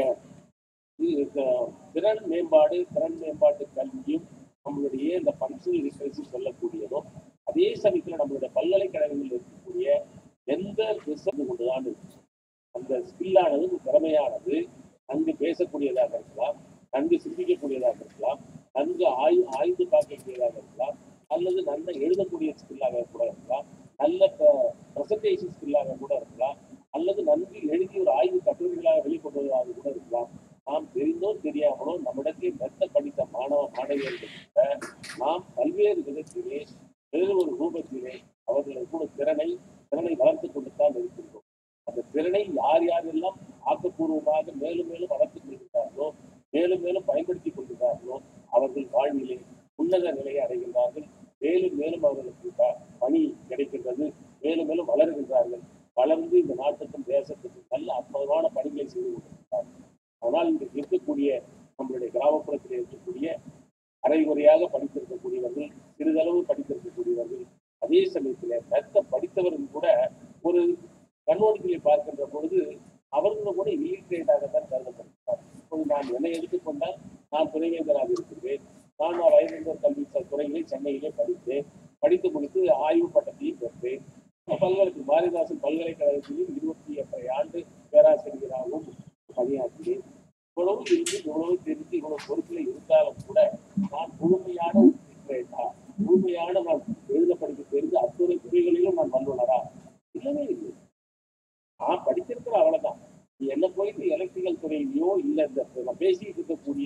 இது, அஹ், திறன் மேம்பாடு திறன் மேம்பாட்டு கல்வியும் நம்மளுடைய இந்த ஃபங்க்ஷனல் ரிசர்ச் சொல்லக்கூடியதும் அதே சமயத்துல நம்மளுடைய பல்கலைக்கழகங்களில் இருக்கக்கூடிய எந்த ரிசர்ச் கொண்டுதான் இருக்கு அந்த ஸ்கில்லானது இந்த திறமையானது நன்கு பேசக்கூடியதாக இருக்கலாம் நன்கு சிந்திக்கக்கூடியதாக இருக்கலாம் நன்கு ஆய்வு ஆய்ந்து பார்க்கக்கூடியதாக இருக்கலாம் அல்லது நல்ல எழுதக்கூடிய ஸ்கில்லாக கூட இருக்கலாம் நல்ல ப்ரெசன்டேஷன் ஸ்கில்லாக கூட இருக்கலாம் அல்லது நன்கு எழுதி ஒரு ஆய்வு கட்டுரைகளாக வெளிக்கொண்டுவதாக கூட இருக்கலாம் நாம் தெரிந்தோ தெரியாமலோ நம்மிடத்தில் மெத்த படித்த மாணவ மாணவியர்கள் கூட நாம் பல்வேறு விதத்திலே வேறு ஒரு ரூபத்திலே அவர்களுக்கு கூட திறனை திறனை வளர்த்துக் கொண்டுதான் இருக்கின்றோம் அந்த திறனை யார் யாரெல்லாம் ஆக்கப்பூர்வமாக மேலும் மேலும் வளர்த்துக் கொள்கிறார்களோ மேலும் மேலும் பயன்படுத்திக் கொள்கிறார்களோ அவர்கள் வாழ்விலே உன்னத நிலையை அடைகின்றார்கள் மேலும் மேலும் அவர்களுக்கு ப- பணி கிடைக்கின்றது மேலும் மேலும் வளர்கின்றார்கள் வளர்ந்து இந்த நாட்டுக்கும் தேசத்துக்கும் நல்ல அற்புதமான பணிகளை செய்து கொண்டிருக்கிறார்கள் ஆனால் இங்கு இருக்கக்கூடிய நம்மளுடைய கிராமப்புறத்தில் இருக்கக்கூடிய அரைகுறையாக படித்திருக்கக்கூடியவர்கள் சிறிதளவு படித்திருக்கக்கூடியவர்கள் அதே சமயத்தில் மெத்த படித்தவர்கள் கூட ஒரு கண்ணோட்டத்திலே பார்க்கின்ற பொழுது அவர்களும் கூட இல்லிட்ரேட்டாகத்தான் கருதப்படுகிறார் இப்போது நான் என்னை எடுத்துக்கொண்டால் நான் துணைவேந்தராக இருக்கின்றேன் நான் வயதினர் கல்வி ச- துறையிலே சென்னையிலே படித்தேன் படித்து முடித்து ஆய்வு பட்டத்தையும் பெற்றேன் பல்கலைக்கு பாரதிதாசன் பல்கலைக்கழகத்திலும் இருபத்தி எட்டரை ஆண்டு பேராசிரியராகவும் பணியாற்றினேன் இவ்வளவு இருந்து இவ்வளவு தெரிந்து இவ்வளவு பொறுப்பில் இருந்தாலும் கூட நான் முழுமையான illiterate-ஆ, முழுமையான நான் எழுத படிக்க தெரிந்து அத்துறை துறைகளிலும் நான் வல்லுனரா இல்லவே இல்லை நான் படிச்சிருக்கிற அவ்வளவுதான் நீ என்ன போயிட்டு எலக்ட்ரிக்கல் துறையிலையோ இல்ல இந்த நான் பேசிட்டு இருக்கக்கூடிய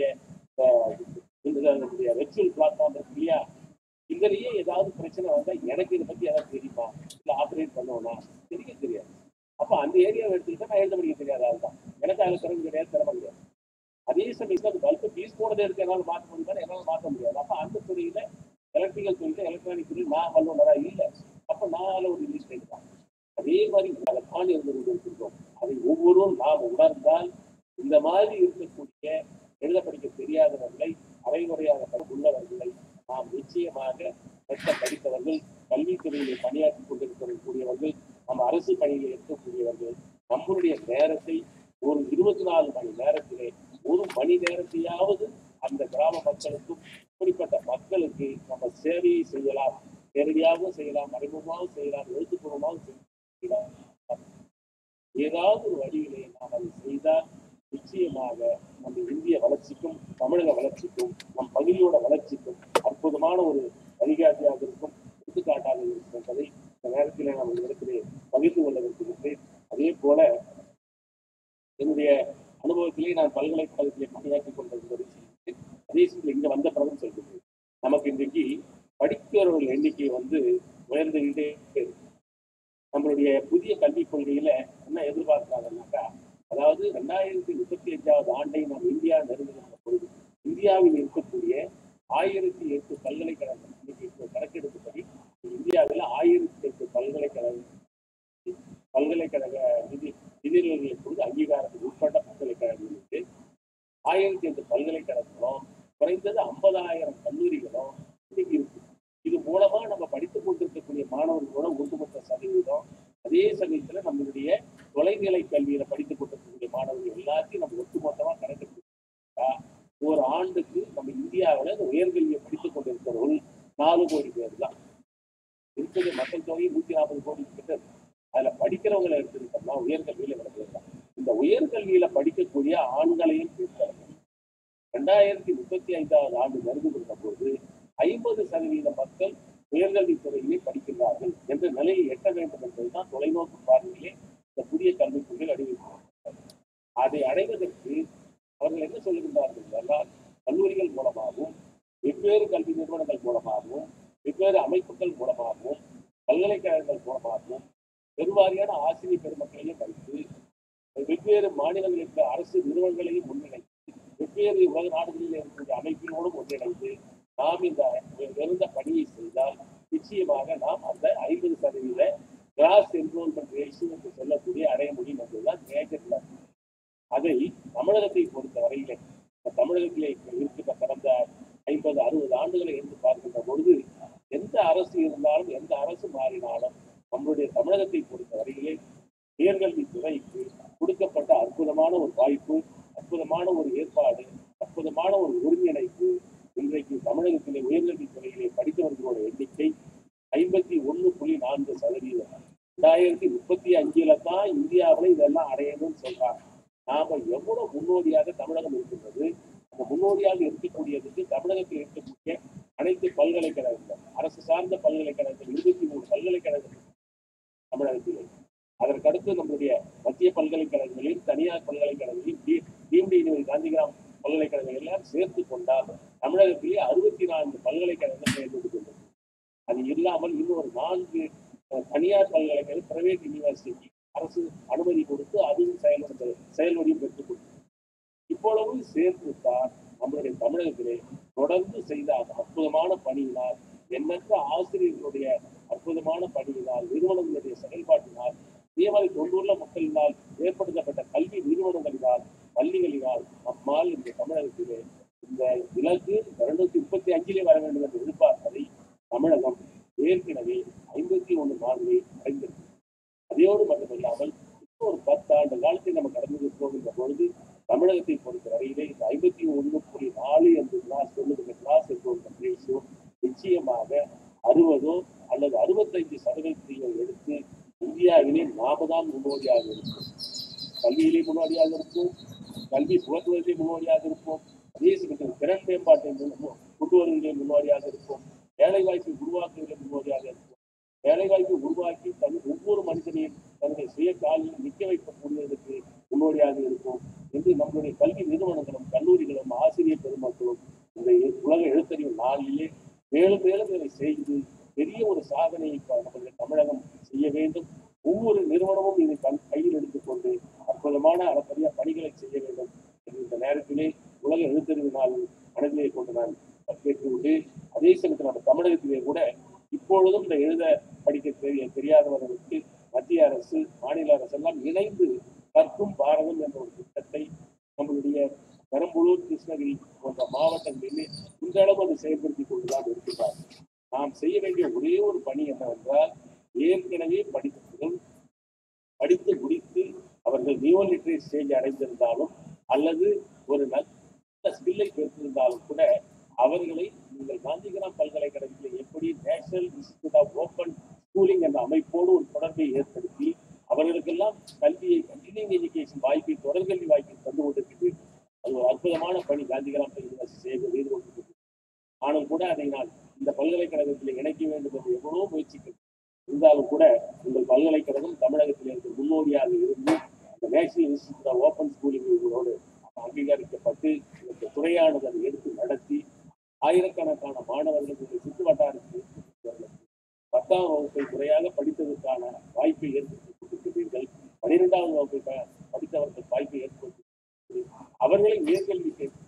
இந்த வெர்ச்சுவல் பிளாட்ஃபார்ம் இருக்கு இல்லையா இதுலயே ஏதாவது பிரச்சனை வந்தா எனக்கு இதை பத்தி ஏதாவது தெரியுமா இல்ல ஆபரேட் பண்ணுவோனா தெரிய தெரியாது அப்ப அந்த ஏரியாவை எடுத்துக்கிட்டா நான் எழுத படிக்க தெரியாத ஆள் தான் எனக்கு அதில் திறமை கிடையாது திறமை கிடையாது அதே சமயத்தில் அது பல்க் பீஸ் போனதே இருக்கு என்னால் மாற்ற முடியுமா என்னால் மாற்ற முடியாது அப்போ அந்த துறையில எலக்ட்ரிக்கல் துறையில எலக்ட்ரானிக் துறையில் நான் வல்லுநரா இல்லை அப்போ நான் அதில் ஒரு ரிலீஸ் தான் அதே மாதிரி அதை தான் இருந்து கொண்டிருக்கின்றோம் அதை ஒவ்வொருவரும் நாம் உணர்ந்தால் இந்த மாதிரி இருக்கக்கூடிய எழுத படிக்க தெரியாதவர்களை அரைகுறையாக உள்ளவர்களை நாம் நிச்சயமாக மெத்த படித்தவர்கள் கல்வித்துறையிலே பணியாற்றி கொண்டிருக்கக்கூடியவர்கள் நம்ம அரசு பணியில் இருக்கக்கூடியவர்கள் நம்மளுடைய நேரத்தை ஒரு இருபத்தி நாலு மணி நேரத்திலே ஒரு மணி நேரத்தையாவது அந்த கிராம மக்களுக்கும் இப்படிப்பட்ட மக்களுக்கு நம்ம சேவையை செய்யலாம் நேரடியாகவும் செய்யலாம் மறைமுகமாகவும் செய்யலாம் எழுத்துப்பூர்வமாகவும் செய்யலாம் ஏதாவது ஒரு வழியிலே நாம் அதை செய்தால் நிச்சயமாக நம்ம இந்திய வளர்ச்சிக்கும் தமிழக வளர்ச்சிக்கும் நம் பகுதியோட வளர்ச்சிக்கும் அற்புதமான ஒரு வழிகாட்டியாக இருக்கும் எடுத்துக்காட்டாக இருக்கும் என்பதை இந்த நேரத்தில் நாம் இடத்திலே பகிர்ந்து கொள்ள விரும்புகின்றேன் அதே போல என்னுடைய அனுபவத்திலே நான் பல்கலைக்கழகத்திலே பணியாற்றி கொண்டிருந்ததை செய்கிறேன் அதே சமயத்தில் இங்க வந்த பிறகும் சொல்கிறேன் நமக்கு இன்றைக்கு படிக்கிறவர்கள் எண்ணிக்கை வந்து உயர்ந்துகிட்டே இருக்கு. நம்மளுடைய புதிய கல்விக் கொள்கையில என்ன எதிர்பார்க்கிறாங்கன்னாக்கா அதாவது ரெண்டாயிரத்தி முப்பத்தி அஞ்சாவது ஆண்டை நாம் இந்தியா நெருங்குகின்ற பொழுது இந்தியாவில் இருக்கக்கூடிய ஆயிரத்தி எட்டு பல்கலைக்கழகம் இன்னைக்கு இப்போ கணக்கெடுப்புப்படி இந்தியாவில் ஆயிரத்தி எட்டு பல்கலைக்கழக பல்கலைக்கழக நிதி நிதிநிலைகளை பொழுது அங்கீகாரத்துக்கு உட்பட்ட பல்கலைக்கழகங்களுக்கு ஆயிரத்தி எட்டு பல்கலைக்கழகங்களும் குறைந்தது ஐம்பதாயிரம் கல்லூரிகளும் இன்னைக்கு இருக்கு இது மூலமா நம்ம படித்துக் கொண்டிருக்கக்கூடிய மாணவர்களோட ஒட்டுமொத்த சதவீதம் அதே சமயத்துல நம்மளுடைய தொலைநிலை கல்வியில படித்துக் கொண்டிருக்கக்கூடிய மாணவர்கள் எல்லாத்தையும் நம்ம ஒட்டுமொத்தமா கணக்கெடுத்தா ஒரு ஆண்டுக்கு நம்ம இந்தியாவில் இந்த உயர்கல்வியை படித்துக் கொண்டிருக்கிறவர்கள் நாலு கோடி பேர் தான் இருக்கிற மக்கள் தொகை நூத்தி நாற்பது கோடி கிட்ட இருக்கு. அதுல படிக்கிறவங்களை எடுத்துக்கிட்டோம்னா உயர்கல்வியில விளக்குறோம் இந்த உயர்கல்வியில படிக்கக்கூடிய ஆண்களையும் பெண்களையும் ரெண்டாயிரத்தி முப்பத்தி ஐந்தாவது ஆண்டு நெருங்குகின்ற போது ஐம்பது சதவீத மக்கள் உயர்கல்வி துறையிலே படிக்கின்றார்கள் என்ற நிலையை எட்ட வேண்டும் என்பதுதான் தொலைநோக்கு பார்வையிலே இந்த புதிய கல்விக் கொள்கை அறிவிக்கிறார்கள் அதை அடைவதற்கு அவர்கள் என்ன சொல்லுகின்றார்கள் என்றால் கல்லூரிகள் மூலமாகவும் வெவ்வேறு கல்வி நிறுவனங்கள் மூலமாகவும் வெவ்வேறு அமைப்புகள் மூலமாகவும் பல்கலைக்கழகங்கள் மூலமாகவும் பெருவாரியான ஆசிரியர் பெருமக்களையும் வைத்து வெவ்வேறு மாநிலங்களில் இருக்கிற அரசு நிறுவனங்களையும் முன்னிலைத்து வெவ்வேறு உலக நாடுகளில் இருக்கக்கூடிய அமைப்பினோடும் ஒன்றிணைந்து நாம் இந்த இருந்த பணியை செய்தால் நிச்சயமாக நாம் அந்த ஐம்பது சதவீத கிராஸ் என்ரோல்மெண்ட் ரேஷியோ என்று சொல்லக்கூடிய அடைய முடியும் என்பதுதான் மேஜர் லெவல் அதை தமிழகத்தை பொறுத்த வரையிலே இந்த தமிழகத்திலே இருக்கின்ற கடந்த ஐம்பது அறுபது ஆண்டுகளை எடுத்து பார்க்கின்ற பொழுது எந்த அரசு இருந்தாலும் எந்த அரசு மாறினாலும் நம்மளுடைய தமிழகத்தை பொறுத்த வரையிலே உயர்கல்வி துறைக்கு கொடுக்கப்பட்ட அற்புதமான ஒரு வாய்ப்பு அற்புதமான ஒரு ஏற்பாடு அற்புதமான ஒரு ஒருங்கிணைப்பு இன்றைக்கு தமிழகத்திலே உயர்கல்வி துறையிலே படித்தவர்களோட எண்ணிக்கை ஐம்பத்தி ஒண்ணு புள்ளி நான்கு சதவீதம் ரெண்டாயிரத்தி முப்பத்தி அஞ்சுல தான் இந்தியாவில் இதெல்லாம் அடையணும்னு சொல்றாங்க நாம எவ்வளவு முன்னோடியாக தமிழகம் இருக்கின்றது அந்த முன்னோடியாக இருக்கக்கூடியதுக்கு தமிழகத்தில் இருக்கக்கூடிய அனைத்து பல்கலைக்கழகங்கள் அரசு சார்ந்த பல்கலைக்கழகங்கள் இருபத்தி மூணு பல்கலைக்கழகங்கள் தமிழகத்திலே அதற்கடுத்து நம்முடைய மத்திய பல்கலைக்கழகங்களில் தனியார் பல்கலைக்கழகங்களில் டிஎம்டி காந்திகிராம் பல்கலைக்கழகங்கள் எல்லாம் சேர்த்து கொண்டால் தமிழகத்திலே அறுபத்தி நான்கு பல்கலைக்கழகங்கள் செயல்படுகின்றன அது இல்லாமல் இன்னொரு நான்கு அஹ், தனியார் பல்கலைக்கழகம் பிரைவேட் யூனிவர்சிட்டி அரசு அனுமதி கொடுத்து அதுவும் செயல்படுத்த செயல்வடியும் பெற்றுக் கொடுத்தது இப்பொழுது சேர்த்துத்தான் நம்முடைய தமிழகத்திலே தொடர்ந்து செய்த அந்த அற்புதமான பணியினால் எண்ணற்ற ஆசிரியர்களுடைய அற்புதமான பணியினால் நிறுவனங்களுடைய செயல்பாட்டினால் இதே மாதிரி தொண்ணூறுல மக்களினால் ஏற்படுத்தப்பட்ட கல்வி நிறுவனங்களினால் பள்ளிகளினால் நம்மால் இந்த தமிழகத்திலே இந்த இலக்கு இருநூத்தி முப்பத்தி அஞ்சிலே வர வேண்டும் என்று எதிர்பார்ப்பதை தமிழகம் ஏற்கனவே ஐம்பத்தி ஒன்று நாளிலே அடைந்திருக்கு அதையோடு மட்டுமில்லாமல் இன்னும் ஒரு பத்தாண்டு காலத்தை நம்ம கடந்து போகின்ற பொழுது தமிழகத்தை பொறுத்த வரையிலே இந்த ஐம்பத்தி ஒன்று புள்ளி நாலு என்று கிளாஸ் சொல்லுகிற கிளாஸ் என்ற ரேஷியோ நிச்சயமாக அறுபதோ அல்லது அறுபத்தைந்து சதவீதத்தையோ எடுத்து இந்தியாவிலே நாம தான் முன்னோடியாக இருக்கும் கல்வியிலே முன்னோடியாக இருக்கும் கல்வி புகட்டுவதிலே முன்னோடியாக இருப்போம் அதே சமயத்தில் திறன் மேம்பாட்டை முன்~ கொண்டு வருவதிலே முன்னோடியாக இருக்கும் வேலை வாய்ப்பை உருவாக்குவதிலே முன்னோடியாக இருக்கும் வேலை வாய்ப்பை உருவாக்கி தன் ஒவ்வொரு மனிதனையும் தன்னுடைய சுய காலில் நிற்க வைக்கக்கூடியதற்கு முன்னோடியாக இருக்கும் என்று நம்முடைய கல்வி நிறுவனங்களும் கல்லூரிகளும் ஆசிரியர் பெருமக்களும் இந்த உலக எழுத்தறிவு நாளிலே மேலும் மேலும் இதை செய்து பெரிய ஒரு சாதனையை ப- நம்முடைய தமிழகம் செய்ய வேண்டும் ஒவ்வொரு நிறுவனமும் இதை தன் கையில் அற்புதமான அளப்பரிய பணிகளை செய்ய வேண்டும் என்று இந்த நேரத்திலே உலக எழுத்தறிவு நாள் மனதிலே கொண்டு நான் கேட்டுக்கொண்டு அதே சமயத்தில் நம்ம தமிழகத்திலே கூட இப்பொழுதும் இந்த எழுத படிக்க தெரிய தெரியாதவர்களுக்கு மத்திய அரசு மாநில அரசு எல்லாம் இணைந்து கற்கும் பாரதம் என்ற ஒரு திட்டத்தை நம்மளுடைய பெரம்பலூர் கிருஷ்ணகிரி போன்ற மாவட்டங்களிலே இன்றளவு அது செயல்படுத்திக் கொண்டுதான் இருக்கிறார் நாம் செய்ய வேண்டிய ஒரே ஒரு பணி என்னவென்றால் ஏற்கனவே படித்தவர்கள் படித்து முடித்து அவர்கள் நியோ லிட்ரேட் ஸ்டேஜ் அடைந்திருந்தாலும் அல்லது ஒரு நல்ல ஸ்கில்லை பெற்றிருந்தாலும் கூட அவர்களை நீங்கள் காந்திகிராம் பல்கலைக்கழகத்தில் எப்படி national institute of open schooling என்ற அமைப்போடு ஒரு தொடர்பை ஏற்படுத்தி அவர்களுக்கெல்லாம் கல்வியை கண்டினியூங் எஜுகேஷன் வாய்ப்பை தொடர்கல்வி வாய்ப்பை தந்து கொண்டிருக்கிறீர்கள் அது ஒரு அற்புதமான பணி காந்திகிராம் யூனிவர்சிட்டி செய்து செய்து கொண்டிருக்கிறது ஆனால் கூட அதை நான் இந்த பல்கலைக்கழகத்தில் இணைக்க வேண்டும் என்று எவ்வளவோ முயற்சிக்கிறேன் இருந்தாலும் கூட உங்கள் பல்கலைக்கழகம் தமிழகத்தில் இருக்கிற முன்னோடியாக இருந்து அந்த நேஷனல் இன்ஸ்டிடியூட் ஆஃப் ஓப்பன் ஸ்கூலிங்கோடு அங்கீகரிக்கப்பட்டு இந்த துறையானது அதை எடுத்து நடத்தி ஆயிரக்கணக்கான மாணவர்கள் இந்த சுற்று வட்டாரத்தில் இருக்கிறவர்களுக்கு பத்தாம் வகுப்பை முறையாக படித்ததற்கான வாய்ப்பை ஏற்படுத்தி கொடுத்திருக்கிறீர்கள் பனிரெண்டாவது வகுப்பை ப- படித்தவர்கள் வாய்ப்பை ஏற்படுத்தி அவர்களை உயர்கல்வி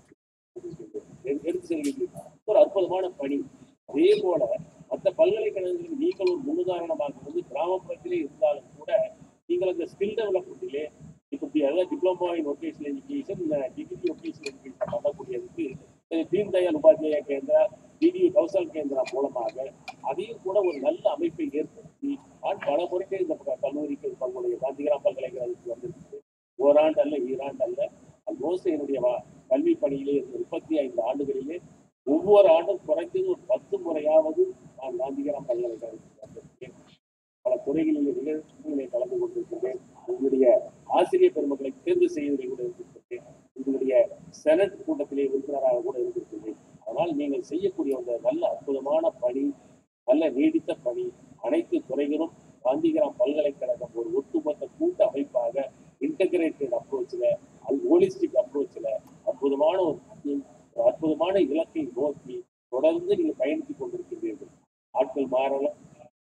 எடுத்து செல்கிறீர்கள் ஒரு அற்புதமான பணி அதே போல மற்ற பல்கலைக்கழகங்களில் நீங்கள் ஒரு முன்னுதாரணமாக இருந்து கிராமப்புறத்திலே இருந்தாலும் கூட நீங்கள் அந்த ஸ்கில் டெவலப்மெண்ட்டிலே இப்போ அதாவது diploma in vocational education degree vocational education பண்ணக்கூடியதுக்கு அஹ் தீன் தயாள் உபாத்தியாய கேந்திரா டிடி கௌசல் கேந்திரா மூலமாக அதையும் கூட ஒரு நல்ல அமைப்பை ஏற்படுத்தி நான் பல முறைக்கு இந்த ப- கல்லூரிக்கு தங்களுடைய காந்திகிராம் பல்கலைக்கழகத்துக்கு வந்திருக்கு ஓராண்டு அல்ல ஈராண்டு அல்ல ஆல்மோஸ்ட் என்னுடைய வ- கல்வி பணியிலே இருந்த முப்பத்தி ஐந்து ஆண்டுகளிலே ஒவ்வொரு ஆண்டும் குறைந்தது ஒரு பத்து முறையாவது நான் காந்திகிராம் பல்கலைக்கழகத்துக்கு வந்திருக்கேன் பல துறைகளில் நிகழ்ச்சிகளை கலந்து கொண்டிருக்கின்றேன் உங்களுடைய ஆசிரியர் பெருமக்களை தேர்வு செய்வதில் கூட இருந்திருக்கின்றேன் உங்களுடைய செனட் கூட்டத்திலே உறுப்பினராக கூட இருந்திருக்கின்றேன் அதனால் நீங்கள் செய்யக்கூடிய அந்த நல்ல அற்புதமான பணி நல்ல நீடித்த பணி அனைத்து துறைகளும் காந்திகிராம் பல்கலைக்கழகம் ஒரு ஒட்டுமொத்த கூட்டு அமைப்பாக இன்டகிரேட்டட் அப்ரோச்சில் அது ஹோலிஸ்டிக் அப்ரோச்சில் அற்புதமான ஒரு team, ஒரு அற்புதமான இலக்கை நோக்கி தொடர்ந்து நீங்கள் பயணித்துக் கொண்டிருக்கின்றீர்கள் ஆட்கள் மாறலாம்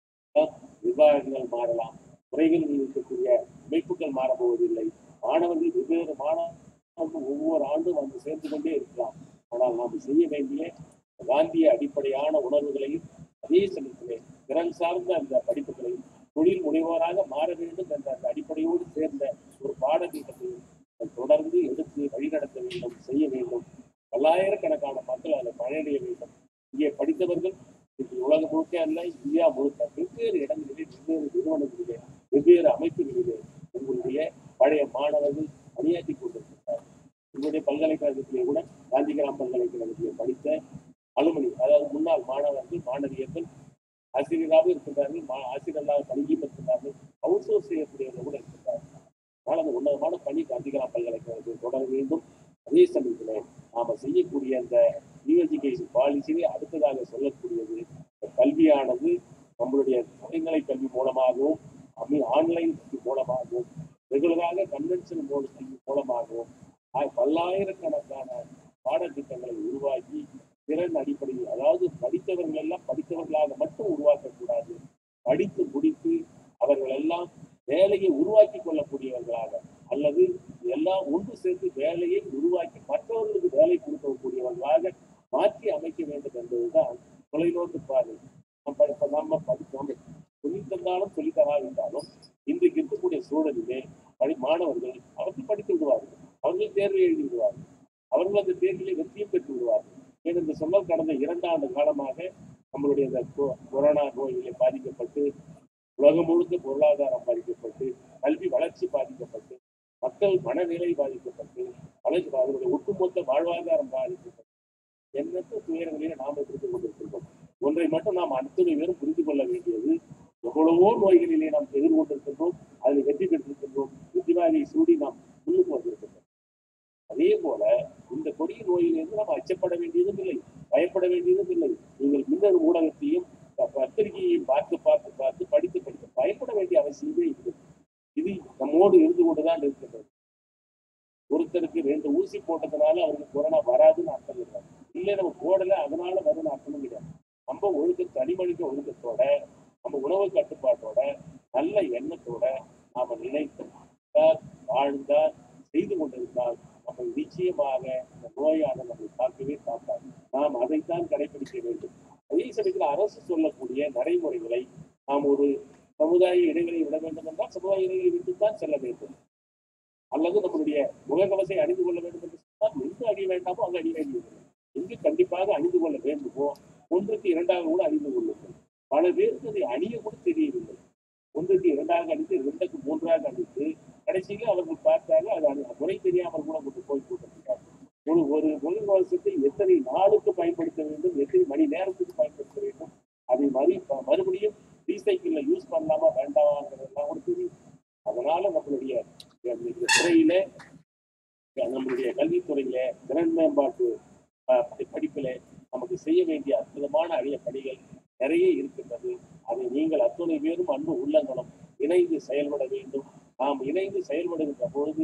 விவாதங்கள் மாறலாம் துறைகளில் இருக்கக்கூடிய அமைப்புகள் மாறப்போவதில்லை மாணவர்கள் வெவ்வேறு மாணவர்கள் ஒவ்வொரு ஆண்டும் வந்து சேர்ந்து கொண்டே இருக்கலாம் ஆனால் நாம் செய்ய வேண்டிய காந்திய அடிப்படையான உணர்வுகளையும் அதே சமயத்திலே திறன் சார்ந்த அந்த படிப்புகளையும் தொழில் முனைவோராக மாற வேண்டும் என்ற அந்த அடிப்படையோடு சேர்ந்த ஒரு பாடத்திட்டத்தையும் தொடர்ந்து எடுத்து வழிநடத்த வேண்டும் செய்ய வேண்டும் பல்லாயிரக்கணக்கான மக்கள் அதை பயனடைய வேண்டும் இங்கே படித்தவர்கள் இன்னைக்கு உலகம் முழுக்க அல்ல இந்தியா முழுக்க வெவ்வேறு இடங்களிலே வெவ்வேறு நிறுவனங்களிலே வெவ்வேறு அமைப்புகளிலே உங்களுடைய பழைய மாணவர்கள் பணியாற்றி கொண்டிருக்கிறார்கள் உங்களுடைய பல்கலைக்கழகத்திலே கூட காந்திகிராம் பல்கலைக்கழகத்திலே படித்த அலுமணி அதாவது முன்னாள் மாணவர்கள் மாணவியர்கள் ஆசிரியராக இருக்கின்றார்கள் மா- ஆசிரியர்களாக பணியும் இருக்கின்றார்கள் அவுட் சோர்ஸ் செய்யக்கூடியவர்கள் கூட இருக்கின்றார்கள் அதனால் அந்த உன்னதமான பணி காந்திகிராம் பல்கலைக்கழகத்தில் தொடர வேண்டும் அதே சமயத்தில் நாம செய்யக்கூடிய அந்த நியூ எஜுகேஷன் பாலிசியை அடுத்ததாக சொல்லக்கூடியது இந்த கல்வியானது நம்மளுடைய தொலைநிலை கல்வி மூலமாகவும் அமி- ஆன்லைன் கல்வி மூலமாகவும் ரெகுலராக கன்வென்ஷன் மோடு கல்வி மூலமாகவும் ஆ- பல்லாயிரக்கணக்கான பாடத்திட்டங்களை உருவாக்கி திறன் அடிப்படையில் அதாவது படித்தவர்கள் எல்லாம் படித்தவர்களாக மட்டும் உருவாக்கக்கூடாது படித்து முடித்து அவர்கள் எல்லாம் வேலையை உருவாக்கி கொள்ளக்கூடியவர்களாக அல்லது எல்லாம் ஒன்று சேர்த்து வேலையை உருவாக்கி மற்றவர்களுக்கு வேலை கொடுக்கக்கூடியவர்களாக மாற்றி அமைக்க வேண்டும் என்பதுதான் தொலைநோக்கு பார்வை நம்ம இப்ப நம்ம படித்து நம்ம சொல்லித் தந்தாலும் சொல்லித் தராவிட்டாலும் இன்றைக்கு இருக்கக்கூடிய சூழலிலே படி மாணவர்கள் அவர்கள் படித்து விடுவார்கள் அவர்கள் தேர்வை எழுதி விடுவார்கள் அவர்கள் அந்த தேர்விலே வெற்றியும் பெற்று விடுவார்கள் ஏனென்று சொன்னால் கடந்த இரண்டாண்டு காலமாக நம்மளுடைய இந்த கொ- கொரோனா நோயிலே பாதிக்கப்பட்டு உலகம் முழுக்க பொருளாதாரம் பாதிக்கப்பட்டு கல்வி வளர்ச்சி பாதிக்கப்பட்டு மக்கள் மனநிலை பாதிக்கப்பட்டு வளர்ச்சி அவருடைய ஒட்டுமொத்த வாழ்வாதாரம் பாதிக்கப்பட்டு எண்ணற்ற துயரங்களிலே நாம் புரிந்து கொண்டிருக்கின்றோம் ஒன்றை மட்டும் நாம் அத்தனை பேரும் புரிந்து கொள்ள வேண்டியது எவ்வளவோ நோய்களிலே நாம் எதிர்கொண்டிருக்கின்றோம் அதில் வெற்றி பெற்றிருக்கின்றோம் வெற்றிவாகை சூடி நாம் முன்னுக்கு வந்திருக்கின்றோம் அதே போல இந்த கொடிய நோயிலிருந்து நாம் அச்சப்பட வேண்டியதும் இல்லை பயப்பட வேண்டியதும் இல்லை நீங்கள் மின்னணு ஊடகத்தையும் ப- பத்திரிகையையும் பார்த்து பார்த்து பார்த்து படித்து படித்து பயப்பட வேண்டிய அவசியமே இல்லை இது நம்மோடு இருந்து கொண்டுதான் இருக்கின்றது ஒருத்தருக்கு ரெண்டு ஊசி போட்டதுனால அவருக்கு கொரோனா வராதுன்னு அர்த்தம் இல்லை இல்லை நம்ம போடல அதனால வரும்னு அர்த்தமும் கிடையாது நம்ம ஒழுக்க தனி மனித ஒழுக்கத்தோட நம்ம உணவு கட்டுப்பாட்டோட நல்ல எண்ணத்தோட நாம நினைத்தால் வாழ்ந்தால் நிச்சயமாக இந்த நோயானது நம்மை தாக்கவே தாக்காது நாம் அதைத்தான் கடைபிடிக்க வேண்டும் அதே சமயத்தில் அரசு சொல்லக்கூடிய நடைமுறைகளை நாம் ஒரு சமுதாய இடைவெளி விட வேண்டும் என்றால் சமுதாய இடைவெளி விட்டுத்தான் செல்ல வேண்டும் அல்லது நம்மளுடைய முகக்கவசை அணிந்து கொள்ள வேண்டும் என்று சொன்னால் எங்கு அணிய வேண்டாமோ அங்கு அணிய வேண்டியது எங்கு கண்டிப்பாக அணிந்து கொள்ள வேண்டுமோ ஒன்றுக்கு இரண்டாக கூட அணிந்து கொள்ளுங்கள் பல பேருக்கு அதை அணிய கூட தெரியவில்லை ஒன்றுக்கு இரண்டாக அணிந்து இரண்டுக்கு மூன்றாக அணிந்து கடைசியில் அவர்கள் பார்த்தாங்க அது அணி- முறை தெரியாமல் கூட கொண்டு போய் போட்டிருக்கிறார்கள் ஒரு ஒரு முகக்கவசத்தை எத்தனை நாளுக்கு பயன்படுத்த வேண்டும் எத்தனை மணி நேரத்துக்கு பயன்படுத்த வேண்டும் அதை மறு மறுபடியும் ரீசைக்கிள்ல யூஸ் பண்ணலாமா வேண்டாமாங்கிறதெல்லாம் கூட தெரியும் அதனால நம்மளுடைய இந்த துறையில நம்மளுடைய கல்வித்துறையில திறன் மேம்பாட்டு அஹ், படி- படிப்பில நமக்கு செய்ய வேண்டிய அற்புதமான அரிய பணிகள் நிறைய இருக்கின்றது அதை நீங்கள் அத்துணை பேரும் அன்பு உள்ளங்களும் இணைந்து செயல்பட வேண்டும் நாம் இணைந்து செயல்படுகின்ற பொழுது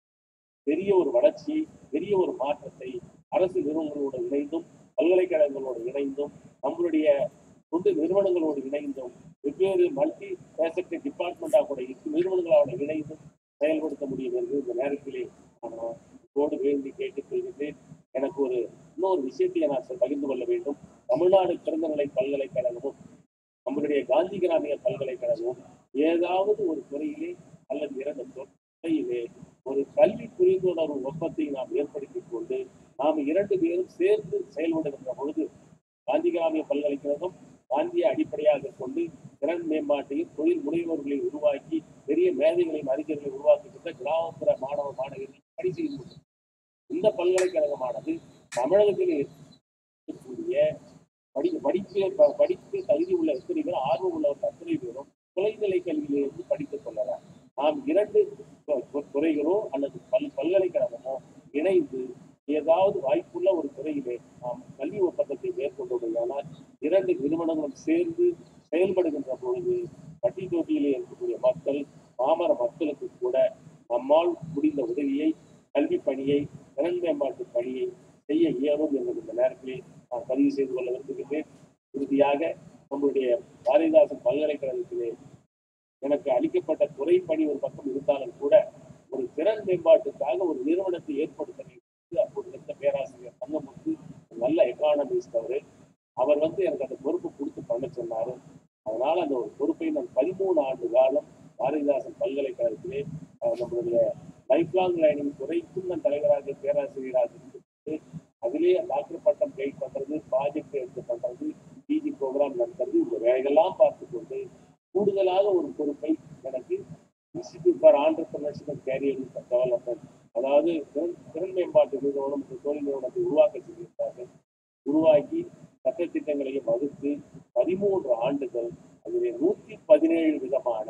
பெரிய ஒரு வளர்ச்சி பெரிய ஒரு மாற்றத்தை அரசு நிறுவனங்களோடு இணைந்தும் பல்கலைக்கழகங்களோடு இணைந்தும் நம்மளுடைய தொண்டு நிறுவனங்களோடு இணைந்தும் வெவ்வேறு மல்டி ஃபேசக்ட் டிபார்ட்மெண்டாக கூட இருக்கு நிறுவனங்களோடு இணைந்தும் செயல்படுத்த முடியும் என்று இந்த நேரத்திலே நான் இதோடு வேண்டி கேட்டுக்கொள்கிறேன் எனக்கு ஒரு இன்னொரு விஷயத்தை நான் சொ- பகிர்ந்து கொள்ள வேண்டும் தமிழ்நாடு திறந்தநிலை பல்கலைக்கழகமும் நம்மளுடைய காந்தி கிராமிய பல்கலைக்கழகமும் ஏதாவது ஒரு துறையிலே அல்லது இரண்டு துறையிலே ஒரு கல்வி புரிந்துணர்வு ஒப்பத்தை நாம் ஏற்படுத்திக் கொண்டு நாம் இரண்டு பேரும் சேர்ந்து செயல்படுகின்ற பொழுது காந்தி கிராமிய பல்கலைக்கழகம் காந்தியை அடிப்படையாக கொண்டு திறன் மேம்பாட்டையும் தொழில் முனைவோர்களை உருவாக்கி பெரிய மேதைகளையும் அறிஞர்களை உருவாக்குகின்ற கிராமப்புற மாணவ மாணவர்களை பணி செய்து இந்த பல்கலைக்கழகமானது தமிழகத்தில் இருக்கக்கூடிய படி படிப்பு ப- படிப்பு தகுதி உள்ள எத்தனை பேர் ஆர்வம் உள்ளவர்கள் அத்தனை பேரும் தொலைநிலை கல்வியிலிருந்து படித்துக் கொள்ளலாம் நாம் இரண்டு து- து- துறைகளோ அல்லது பல் பல்கலைக்கழகமோ இணைந்து ஏதாவது வாய்ப்புள்ள ஒரு துறையிலே நாம் கல்வி ஒப்பந்தத்தை மேற்கொண்டுள்ளதால் இரண்டு நிறுவனங்களும் சேர்ந்து செயல்படுகின்ற பொழுது பட்டி தொட்டியிலே இருக்கக்கூடிய மக்கள் பாமர மக்களுக்கு கூட நம்மால் முடிந்த உதவியை கல்வி பணியை திறன் மேம்பாட்டு பணியை செய்ய இயலும் என்பது இந்த நேரத்திலே நான் பதிவு செய்து கொள்ள விரும்புகிறேன் இறுதியாக நம்முடைய பாரதிதாசன் பல்கலைக்கழகத்திலே எனக்கு அளிக்கப்பட்ட துறை பணி ஒரு பக்கம் இருந்தாலும் கூட ஒரு திறன் மேம்பாட்டுக்காக ஒரு நிறுவனத்தை ஏற்படுத்த வேண்டும் என்று அப்போது இருந்த பேராசிரியர் தங்கமுத்து ஒரு நல்ல எக்கானமிஸ்ட் அவரு அவர் வந்து எனக்கு அந்த பொறுப்பு கொடுத்து பண்ண சொன்னாரு அதனால அந்த ஒரு பொறுப்பை நான் பதிமூணு ஆண்டு காலம் பாரதிதாசன் பல்கலைக்கழகத்திலே அஹ், நம்மளுடைய லைஃப் லாங் லேர்னிங் துறைக்கும் நான் தலைவராக பேராசிரியராக இருந்து அதிலே டாக்டர் பட்டம் கைட் பண்றது ப்ராஜெக்ட் எடுத்து பண்றது பிஜி ப்ரோக்ராம் நடத்துறது இந்த வேலைகள்லாம் பார்த்து கொண்டு கூடுதலாக ஒரு பொறுப்பை எனக்கு institute for entrepreneurship and career development அதாவது திறன் திறன் மேம்பாட்டு நிறுவனம் இந்த தொழில் நிறுவனத்தை உருவாக்க சொல்லியிருந்தார்கள் உருவாக்கி சட்டத்திட்டங்களையும் வகுத்து பதிமூன்று ஆண்டுகள் அதிலே நூற்றி பதினேழு விதமான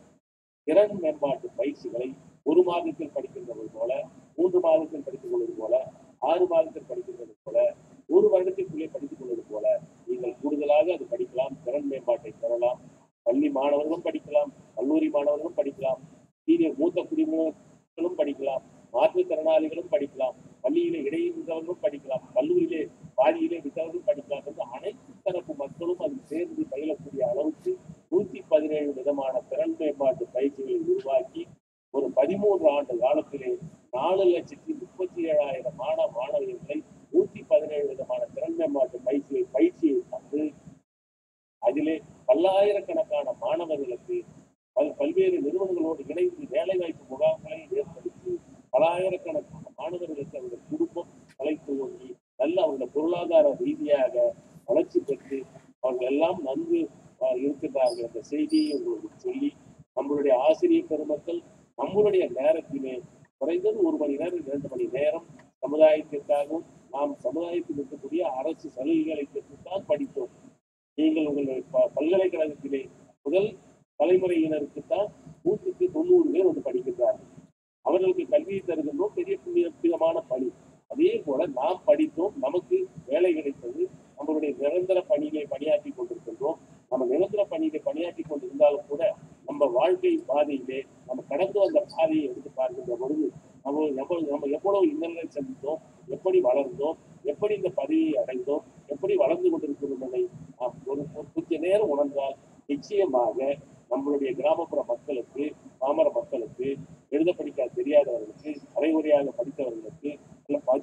திறன் மேம்பாட்டு பயிற்சிகளை ஒரு மாதத்தில் படிக்கின்றது போல மூன்று மாதத்தில் படித்துக் கொள்வது போல ஆறு மாதத்தில் படிக்கின்றது போல ஒரு வருடத்திற்குள்ளே படித்துக் கொள்வது போல நீங்கள் கூடுதலாக அது படிக்கலாம் திறன் மேம்பாட்டை பெறலாம் பள்ளி மாணவர்களும் படிக்கலாம் கல்லூரி மாணவர்களும் படிக்கலாம் சீனியர் மூத்த குடிமக்களும் படிக்கலாம் மாற்றுத்திறனாளிகளும் படிக்கலாம் பள்ளியிலே இடையின்றவர்களும் படிக்கலாம் கல்லூரியிலே பாதியிலே விட்டவர்களும் படிக்கலாம் என்று அனைத்து தரப்பு மக்களும் அதில் சேர்ந்து பயிலக்கூடிய அளவுக்கு நூத்தி பதினேழு விதமான திறன் மேம்பாட்டு பயிற்சிகளை உருவாக்கி ஒரு பதிமூன்று ஆண்டு காலத்திலே நாலு லட்சத்தி முப்பத்தி ஏழாயிரம் மாணவ மாணவியர்களை நூத்தி பதினேழு விதமான திறன் மேம்பாட்டு பயிற்சியை பயிற்சியை தந்து அதிலே பல்லாயிரக்கணக்கான மாணவர்களுக்கு பல் பல்வேறு நிறுவனங்களோடு இணைந்து வேலைவாய்ப்பு முகாம்களை ஏற்படுத்தி பலாயிரக்கணக்கான மாணவர்களுக்கு அவருடைய குடும்பம் தலைத்து ஓங்கி நல்ல அவருடைய பொருளாதார ரீதியாக வளர்ச்சி பெற்று அவர்கள் எல்லாம் நன்கு அஹ், இருக்கின்றார்கள் என்ற செய்தியை உங்களுக்கு சொல்லி நம்மளுடைய ஆசிரியர் பெருமக்கள் நம்மளுடைய நேரத்திலே குறைந்தது ஒரு மணி நேரம் இரண்டு மணி நேரம் சமுதாயத்திற்காகவும் நாம் சமுதாயத்தில் இருக்கக்கூடிய அரசு சலுகைகளை பெற்றுத்தான் படித்தோம் நீங்கள் உங்களுடைய ப- பல்கலைக்கழகத்திலே முதல் தலைமுறையினருக்குத்தான் நூற்றுக்கு தொண்ணூறு பேர் வந்து படிக்கின்றார்கள் அவர்களுக்கு கல்வியை தருகின்றோம் பெரிய புண்ணிய புனிதமான பணி அதே போல நாம் படித்தோம் நமக்கு வேலை கிடைத்தது நம்மளுடைய நிரந்தர பணியை பணியாற்றி கொண்டிருக்கின்றோம் நம்ம நிரந்தர பணியை பணியாற்றி கொண்டிருந்தாலும் கூட நம்ம வாழ்க்கை பாதையிலே நம்ம கடந்து வந்த பாதையை எடுத்து பார்க்கின்ற பொழுது நம்ம எவ்வளவு நம்ம எவ்வளவு இன்னல்களை சந்தித்தோம் எப்படி வளர்ந்தோம் எப்படி இந்த பதவியை அடைந்தோம் எப்படி வளர்ந்து கொண்டிருக்கிறோம் என்பதை நாம் ஒரு ஒரு கொஞ்ச நேரம் உணர்ந்தால் நிச்சயமாக நம்மளுடைய கிராமப்புற மக்களுக்கு பாமர மக்களுக்கு எழுத படிக்க தெரியாதவர்களுக்கு அரைகுறையாக படித்தவர்களுக்கு அல்ல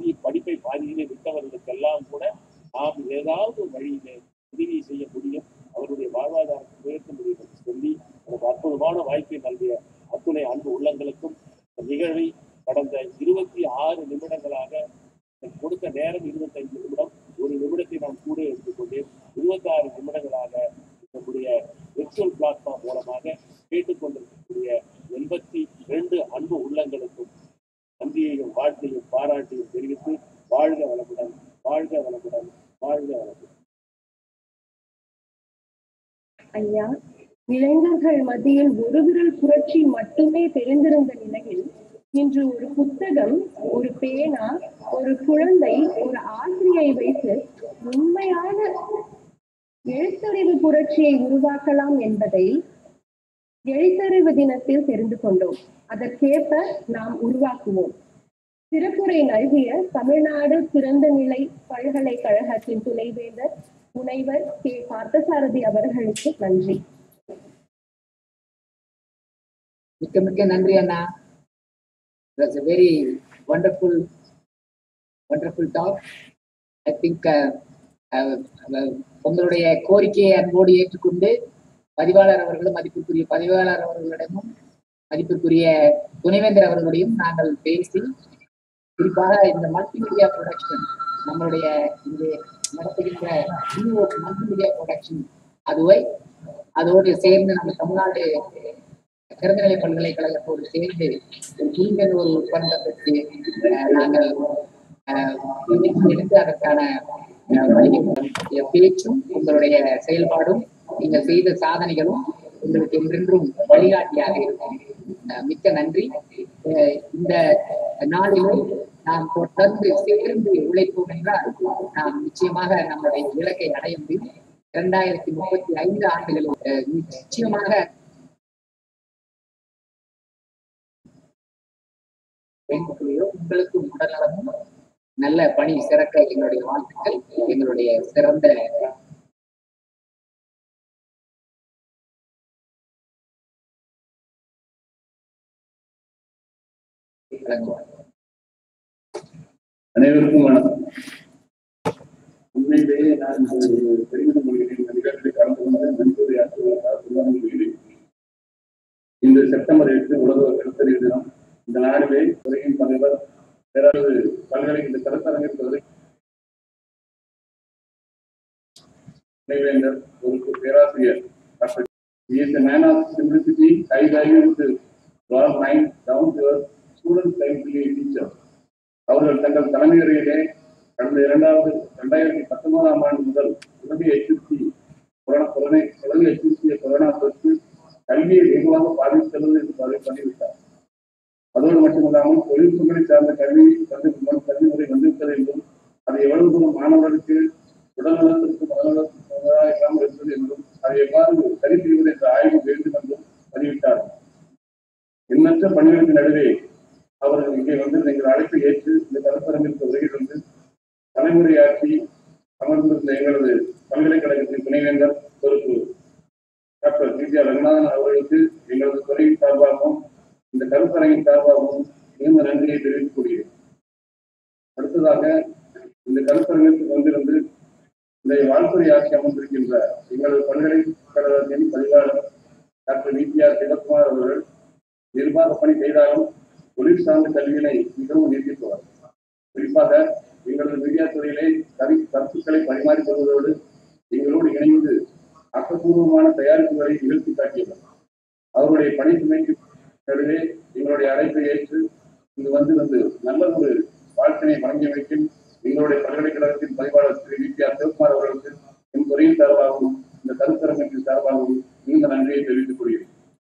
அற்புதமான வாய்ப்பை நல்கிய அத்துணை அன்பு உள்ளங்களுக்கும் இந்த நிகழ்வை கடந்த இருபத்தி ஆறு நிமிடங்களாக எனக்கு கொடுத்த நேரம் இருபத்தைந்து நிமிடம் ஒரு நிமிடத்தை நான் கூட எடுத்துக்கொண்டேன் இருபத்தி ஆறு நிமிடங்களாக நம்முடைய விர்ச்சுவல் பிளாட்ஃபார்ம் மூலமாக கேட்டுக்கொண்டிருக்கக்கூடிய எண்பத்தி ரெண்டு அன்பு உள்ளங்களுக்கும் நன்றியையும் வாழ்த்தையும் பாராட்டையும் தெரிவித்து வாழ்க வளமுடன் வாழ்க வளமுடன் வாழ்க வளமுடன் ஐயா இளைஞர்கள் மத்தியில் ஒரு விரல் புரட்சி மட்டுமே தெரிந்திருந்த நிலையில் இன்று ஒரு புத்தகம் ஒரு பேனா ஒரு குழந்தை ஒரு ஆசிரியை வைத்து உண்மையான எழுத்தறிவு புரட்சியை உருவாக்கலாம் என்பதை எழுத்தறிவு தினத்தில் தெரிந்து கொண்டோம் அதற்கேற்ப நாம் உருவாக்குவோம் சிறப்புரை நல்கிய தமிழ்நாடு திறந்த நிலை பல்கலைக்கழகத்தின் துணைவேந்தர் முனைவர் கே பார்த்தசாரதி அவர்களுக்கு நன்றி மிக்க மிக்க நன்றி அண்ணா it's a very wonderful wonderful talk I think உங்களுடைய கோரிக்கையை அன்போடு ஏற்றுக்கொண்டு பதிவாளர் அவர்களும் மதிப்பிற்குரிய பதிவாளர் அவர்களிடமும் மதிப்பிற்குரிய துணைவேந்தர் அவர்களுடையும் நாங்கள் பேசி குறிப்பாக இந்த மல்டிமீடியா ப்ரொடக்ஷன் நம்மளுடைய இங்கே நடத்துகின்ற மல்டிமீடியா ப்ரொடக்ஷன் அதுவை அதோடு சேர்ந்து நம்ம தமிழ்நாடு திறந்தநிலை பல்கலைக்கழகத்தோடு சேர்ந்து ஒரு புரிந்துணர்வு ஒப்பந்தத்திற்கு அஹ், நாங்கள் அஹ், முயற்சி எடுத்து அதற்கான அஹ், வழிவகை- பேச்சும் உங்களுடைய செயல்பாடும் நீங்கள் செய்த சாதனைகளும் உங்களுக்கு என்றென்றும் வழிகாட்டியாக இருக்கும் அஹ், மிக்க நன்றி அஹ், இந்த நாளிலும் நாம் தொடர்ந்து சேர்ந்து உழைப்போம் என்றால் நாம் நிச்சயமாக நம்முடைய இலக்கை அடைய முடியும் இரண்டாயிரத்தி முப்பத்தி ஐந்து ஆண்டுகளில் அஹ், நிச்சயமாக பெண்களுடையோ உங்களுக்கும் உடல்நலமும் நல்ல பணி சிறக்க எங்களுடைய வாழ்த்துக்கள் எங்களுடைய சிறந்த வழங்குவார் அனைவருக்கும் வணக்கம் உண்மையிலேயே நான் ஒரு பெருமிதம் கொள்கிறேன் இந்த நிகழ்ச்சியில் கலந்து கொண்டு மணிப்பூர் யாத்திரை கொள்கிறேன் இன்று செப்டம்பர் எட்டு உலக கருத்தறிவு தினம் இந்த நாளிலே துறையின் தலைவர் பேராளர் பல்கலை இந்த கருத்தரங்கில் துறை துணைவேந்தர் ஒரு பேராசிரியர் doctor He is a man of simplicity, high value to broad mind, down to earth, students like to be a teacher. அவர்கள் தங்கள் தலைமையுறையிலே கடந்த இரண்டாவது இரண்டாயிரத்தி பத்தொன்பதாம் ஆண்டு முதல் உலக எச்சரிக்கை கொரோனா கொரோனா உலக எச்சரிக்கைய கொரோனா தொற்று கல்வியை வெகுவாக பாதித்துள்ளது என்று பதிவு பண்ணிவிட்டார் அதோடு மட்டுமல்லாமல் தொழில்நுட்பங்களை சார்ந்த கல்வி கல்வி கல்வி முறை வந்திருக்கிறது என்றும் அது எவ்வளவு தூரம் மாணவர்களுக்கு உடல்நலத்திற்கு மனநலத்திற்கு இல்லாமல் இருந்தது என்றும் அதை எவ்வாறு சரி செய்வது என்ற ஆய்வு வேண்டும் என்றும் பதிவிட்டார் எண்ணற்ற பணிகளுக்கு நடுவே அவர்கள் இங்கே வந்து எங்கள் அழைப்பை ஏற்று இந்த கருத்தரங்கிற்கு வருகை தந்து தலைமுறையாற்றி அமர்ந்திருந்த எங்களது பல்கலைக்கழகத்தின் துணைவேந்தர் பொறுப்பு டாக்டர் ஜி ரங்கநாதன் அவர்களுக்கு எங்களது துறையின் சார்பாகவும் இந்த கருத்தரங்கின் சார்பாகவும் மிகுந்த நன்றியை தெரிவித்துக் கொள்கிறேன் அடுத்ததாக இந்த கருத்தரங்கிற்கு வந்திருந்து இந்த வாழ்த்துறை ஆட்சி அமர்ந்திருக்கின்ற எங்களது பல்கலைக்கழகத்தின் பதிவாளர் டாக்டர் விபிஆர் சிவகுமார் அவர்கள் நிர்வாக பணி செய்தாலும் தொழில் சார்ந்த கல்வியினை மிகவும் நீட்டிப்பவர் குறிப்பாக எங்களது மீடியா துறையிலே கவி கருத்துக்களை பரிமாறிக் கொள்வதோடு எங்களோடு இணைந்து ஆக்கப்பூர்வமான தயாரிப்புகளை நிகழ்த்தி காட்டியவர் அவருடைய பணி சுமைக்கு நடுவே எங்களுடைய அழைப்பை ஏற்று இங்கு வந்து வந்து நல்ல ஒரு வாழ்க்கையை வழங்கியமைக்கும் எங்களுடைய பல்கலைக்கழகத்தின் பதிவாளர் திரு வி பி ஆர் சிவகுமார் அவர்களுக்கு என் துறையின் சார்பாகவும் இந்த கருத்தரங்கத்தின் சார்பாகவும் மிகுந்த நன்றியை தெரிவித்துக் கொள்கிறேன்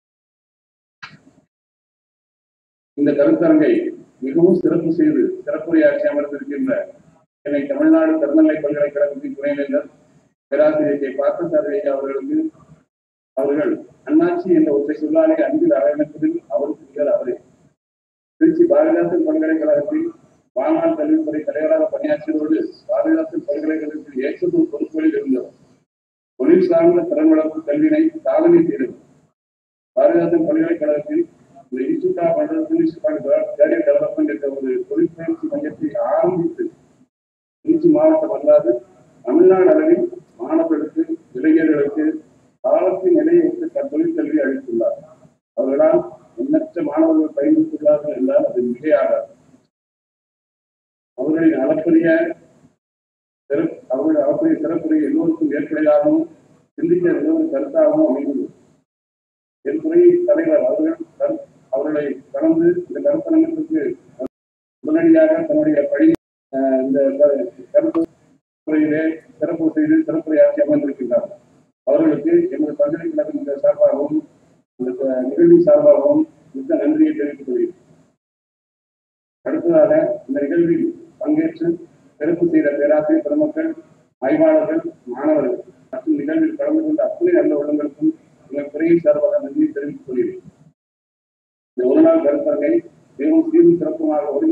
இந்த கருத்தரங்கை மிகவும் சிறப்பு செய்து சிறப்புரையாற்றி அமர்ந்திருக்கின்ற சென்னை தமிழ்நாடு திறந்தநிலை பல்கலைக்கழகத்தின் துணைவேந்தர் பேராசிரியர் கே பார்த்தசாரதி ஐயா அவர்களுக்கு அவர்கள் அண்ணாச்சி என்ற ஒற்றை சொல்லாலே அன்பில் அரவணைப்பதில் அவருக்கு நிகழ் அவரே திருச்சி பாரதிதாசன் பல்கலைக்கழகத்தில் வாழ்நாள் கல்வித்துறை தலைவராக பணியாற்றியதோடு பாரதிதாசன் பல்கலைக்கழகத்தில் ஏற்றதூர் பொறுப்புகளில் இருந்தவர் தொழில் சார்ந்த திறன் வளர்ப்பு கல்வியினை சாதனை செய்தவர் பாரதிதாசன் பல்கலைக்கழகத்தில் இந்த institute of under career development என்ற ஒரு தொழிற்பயிற்சி மையத்தை ஆரம்பித்து திருச்சி மாவட்டம் அல்லாது தமிழ்நாடு அளவில் மாணவர்களுக்கு இளைஞர்களுக்கு காலத்தின் நிலையை ஒத்து தொழிற்கல்வி அளித்துள்ளார் இவைகளால் எண்ணற்ற மாணவர்கள் பயன்பெற்றுள்ளார்கள் என்றால் அது மிகையாகாது அவர்களின் அளப்பரிய சிறப்பு அவர்களுடைய அளப்பரிய சிறப்புரை எல்லோருக்கும் ஏற்படையாகவும் சிந்திக்க எல்லோரும் கருத்தாகவும் அமைந்தது என் துறையின் தலைவர் அவர்கள் கரு- அவர்களை கலந்து இந்த கருத்தரங்கத்திற்கு உடனடியாக தன்னுடைய பணி அஹ், இந்த க- கருத்து துறையிலே சிறப்பு செய்து சிறப்புரையாற்றி அமர்ந்திருக்கின்றார்கள் அவர்களுக்கு எமது பல்கலைக்கழகம் சார்பாகவும் இந்த க- நிகழ்வின் சார்பாகவும் மிக்க நன்றியை தெரிவித்துக் கொள்கிறேன் அடுத்ததாக இந்த நிகழ்வில் பங்கேற்று சிறப்பு செய்த பேராசிரியர் பெருமக்கள் ஆய்வாளர்கள் மாணவர்கள் மற்றும் நிகழ்வில் கலந்து கொண்ட அத்தனை நல்ல உள்ளங்களுக்கும் எங்கள் துறையின் சார்பாக நன்றியை தெரிவித்துக் கொள்கிறேன் இந்த ஒரு நாள் கருத்தரங்கை மிகவும் சீரும் சிறப்புமாக ஒருங்கி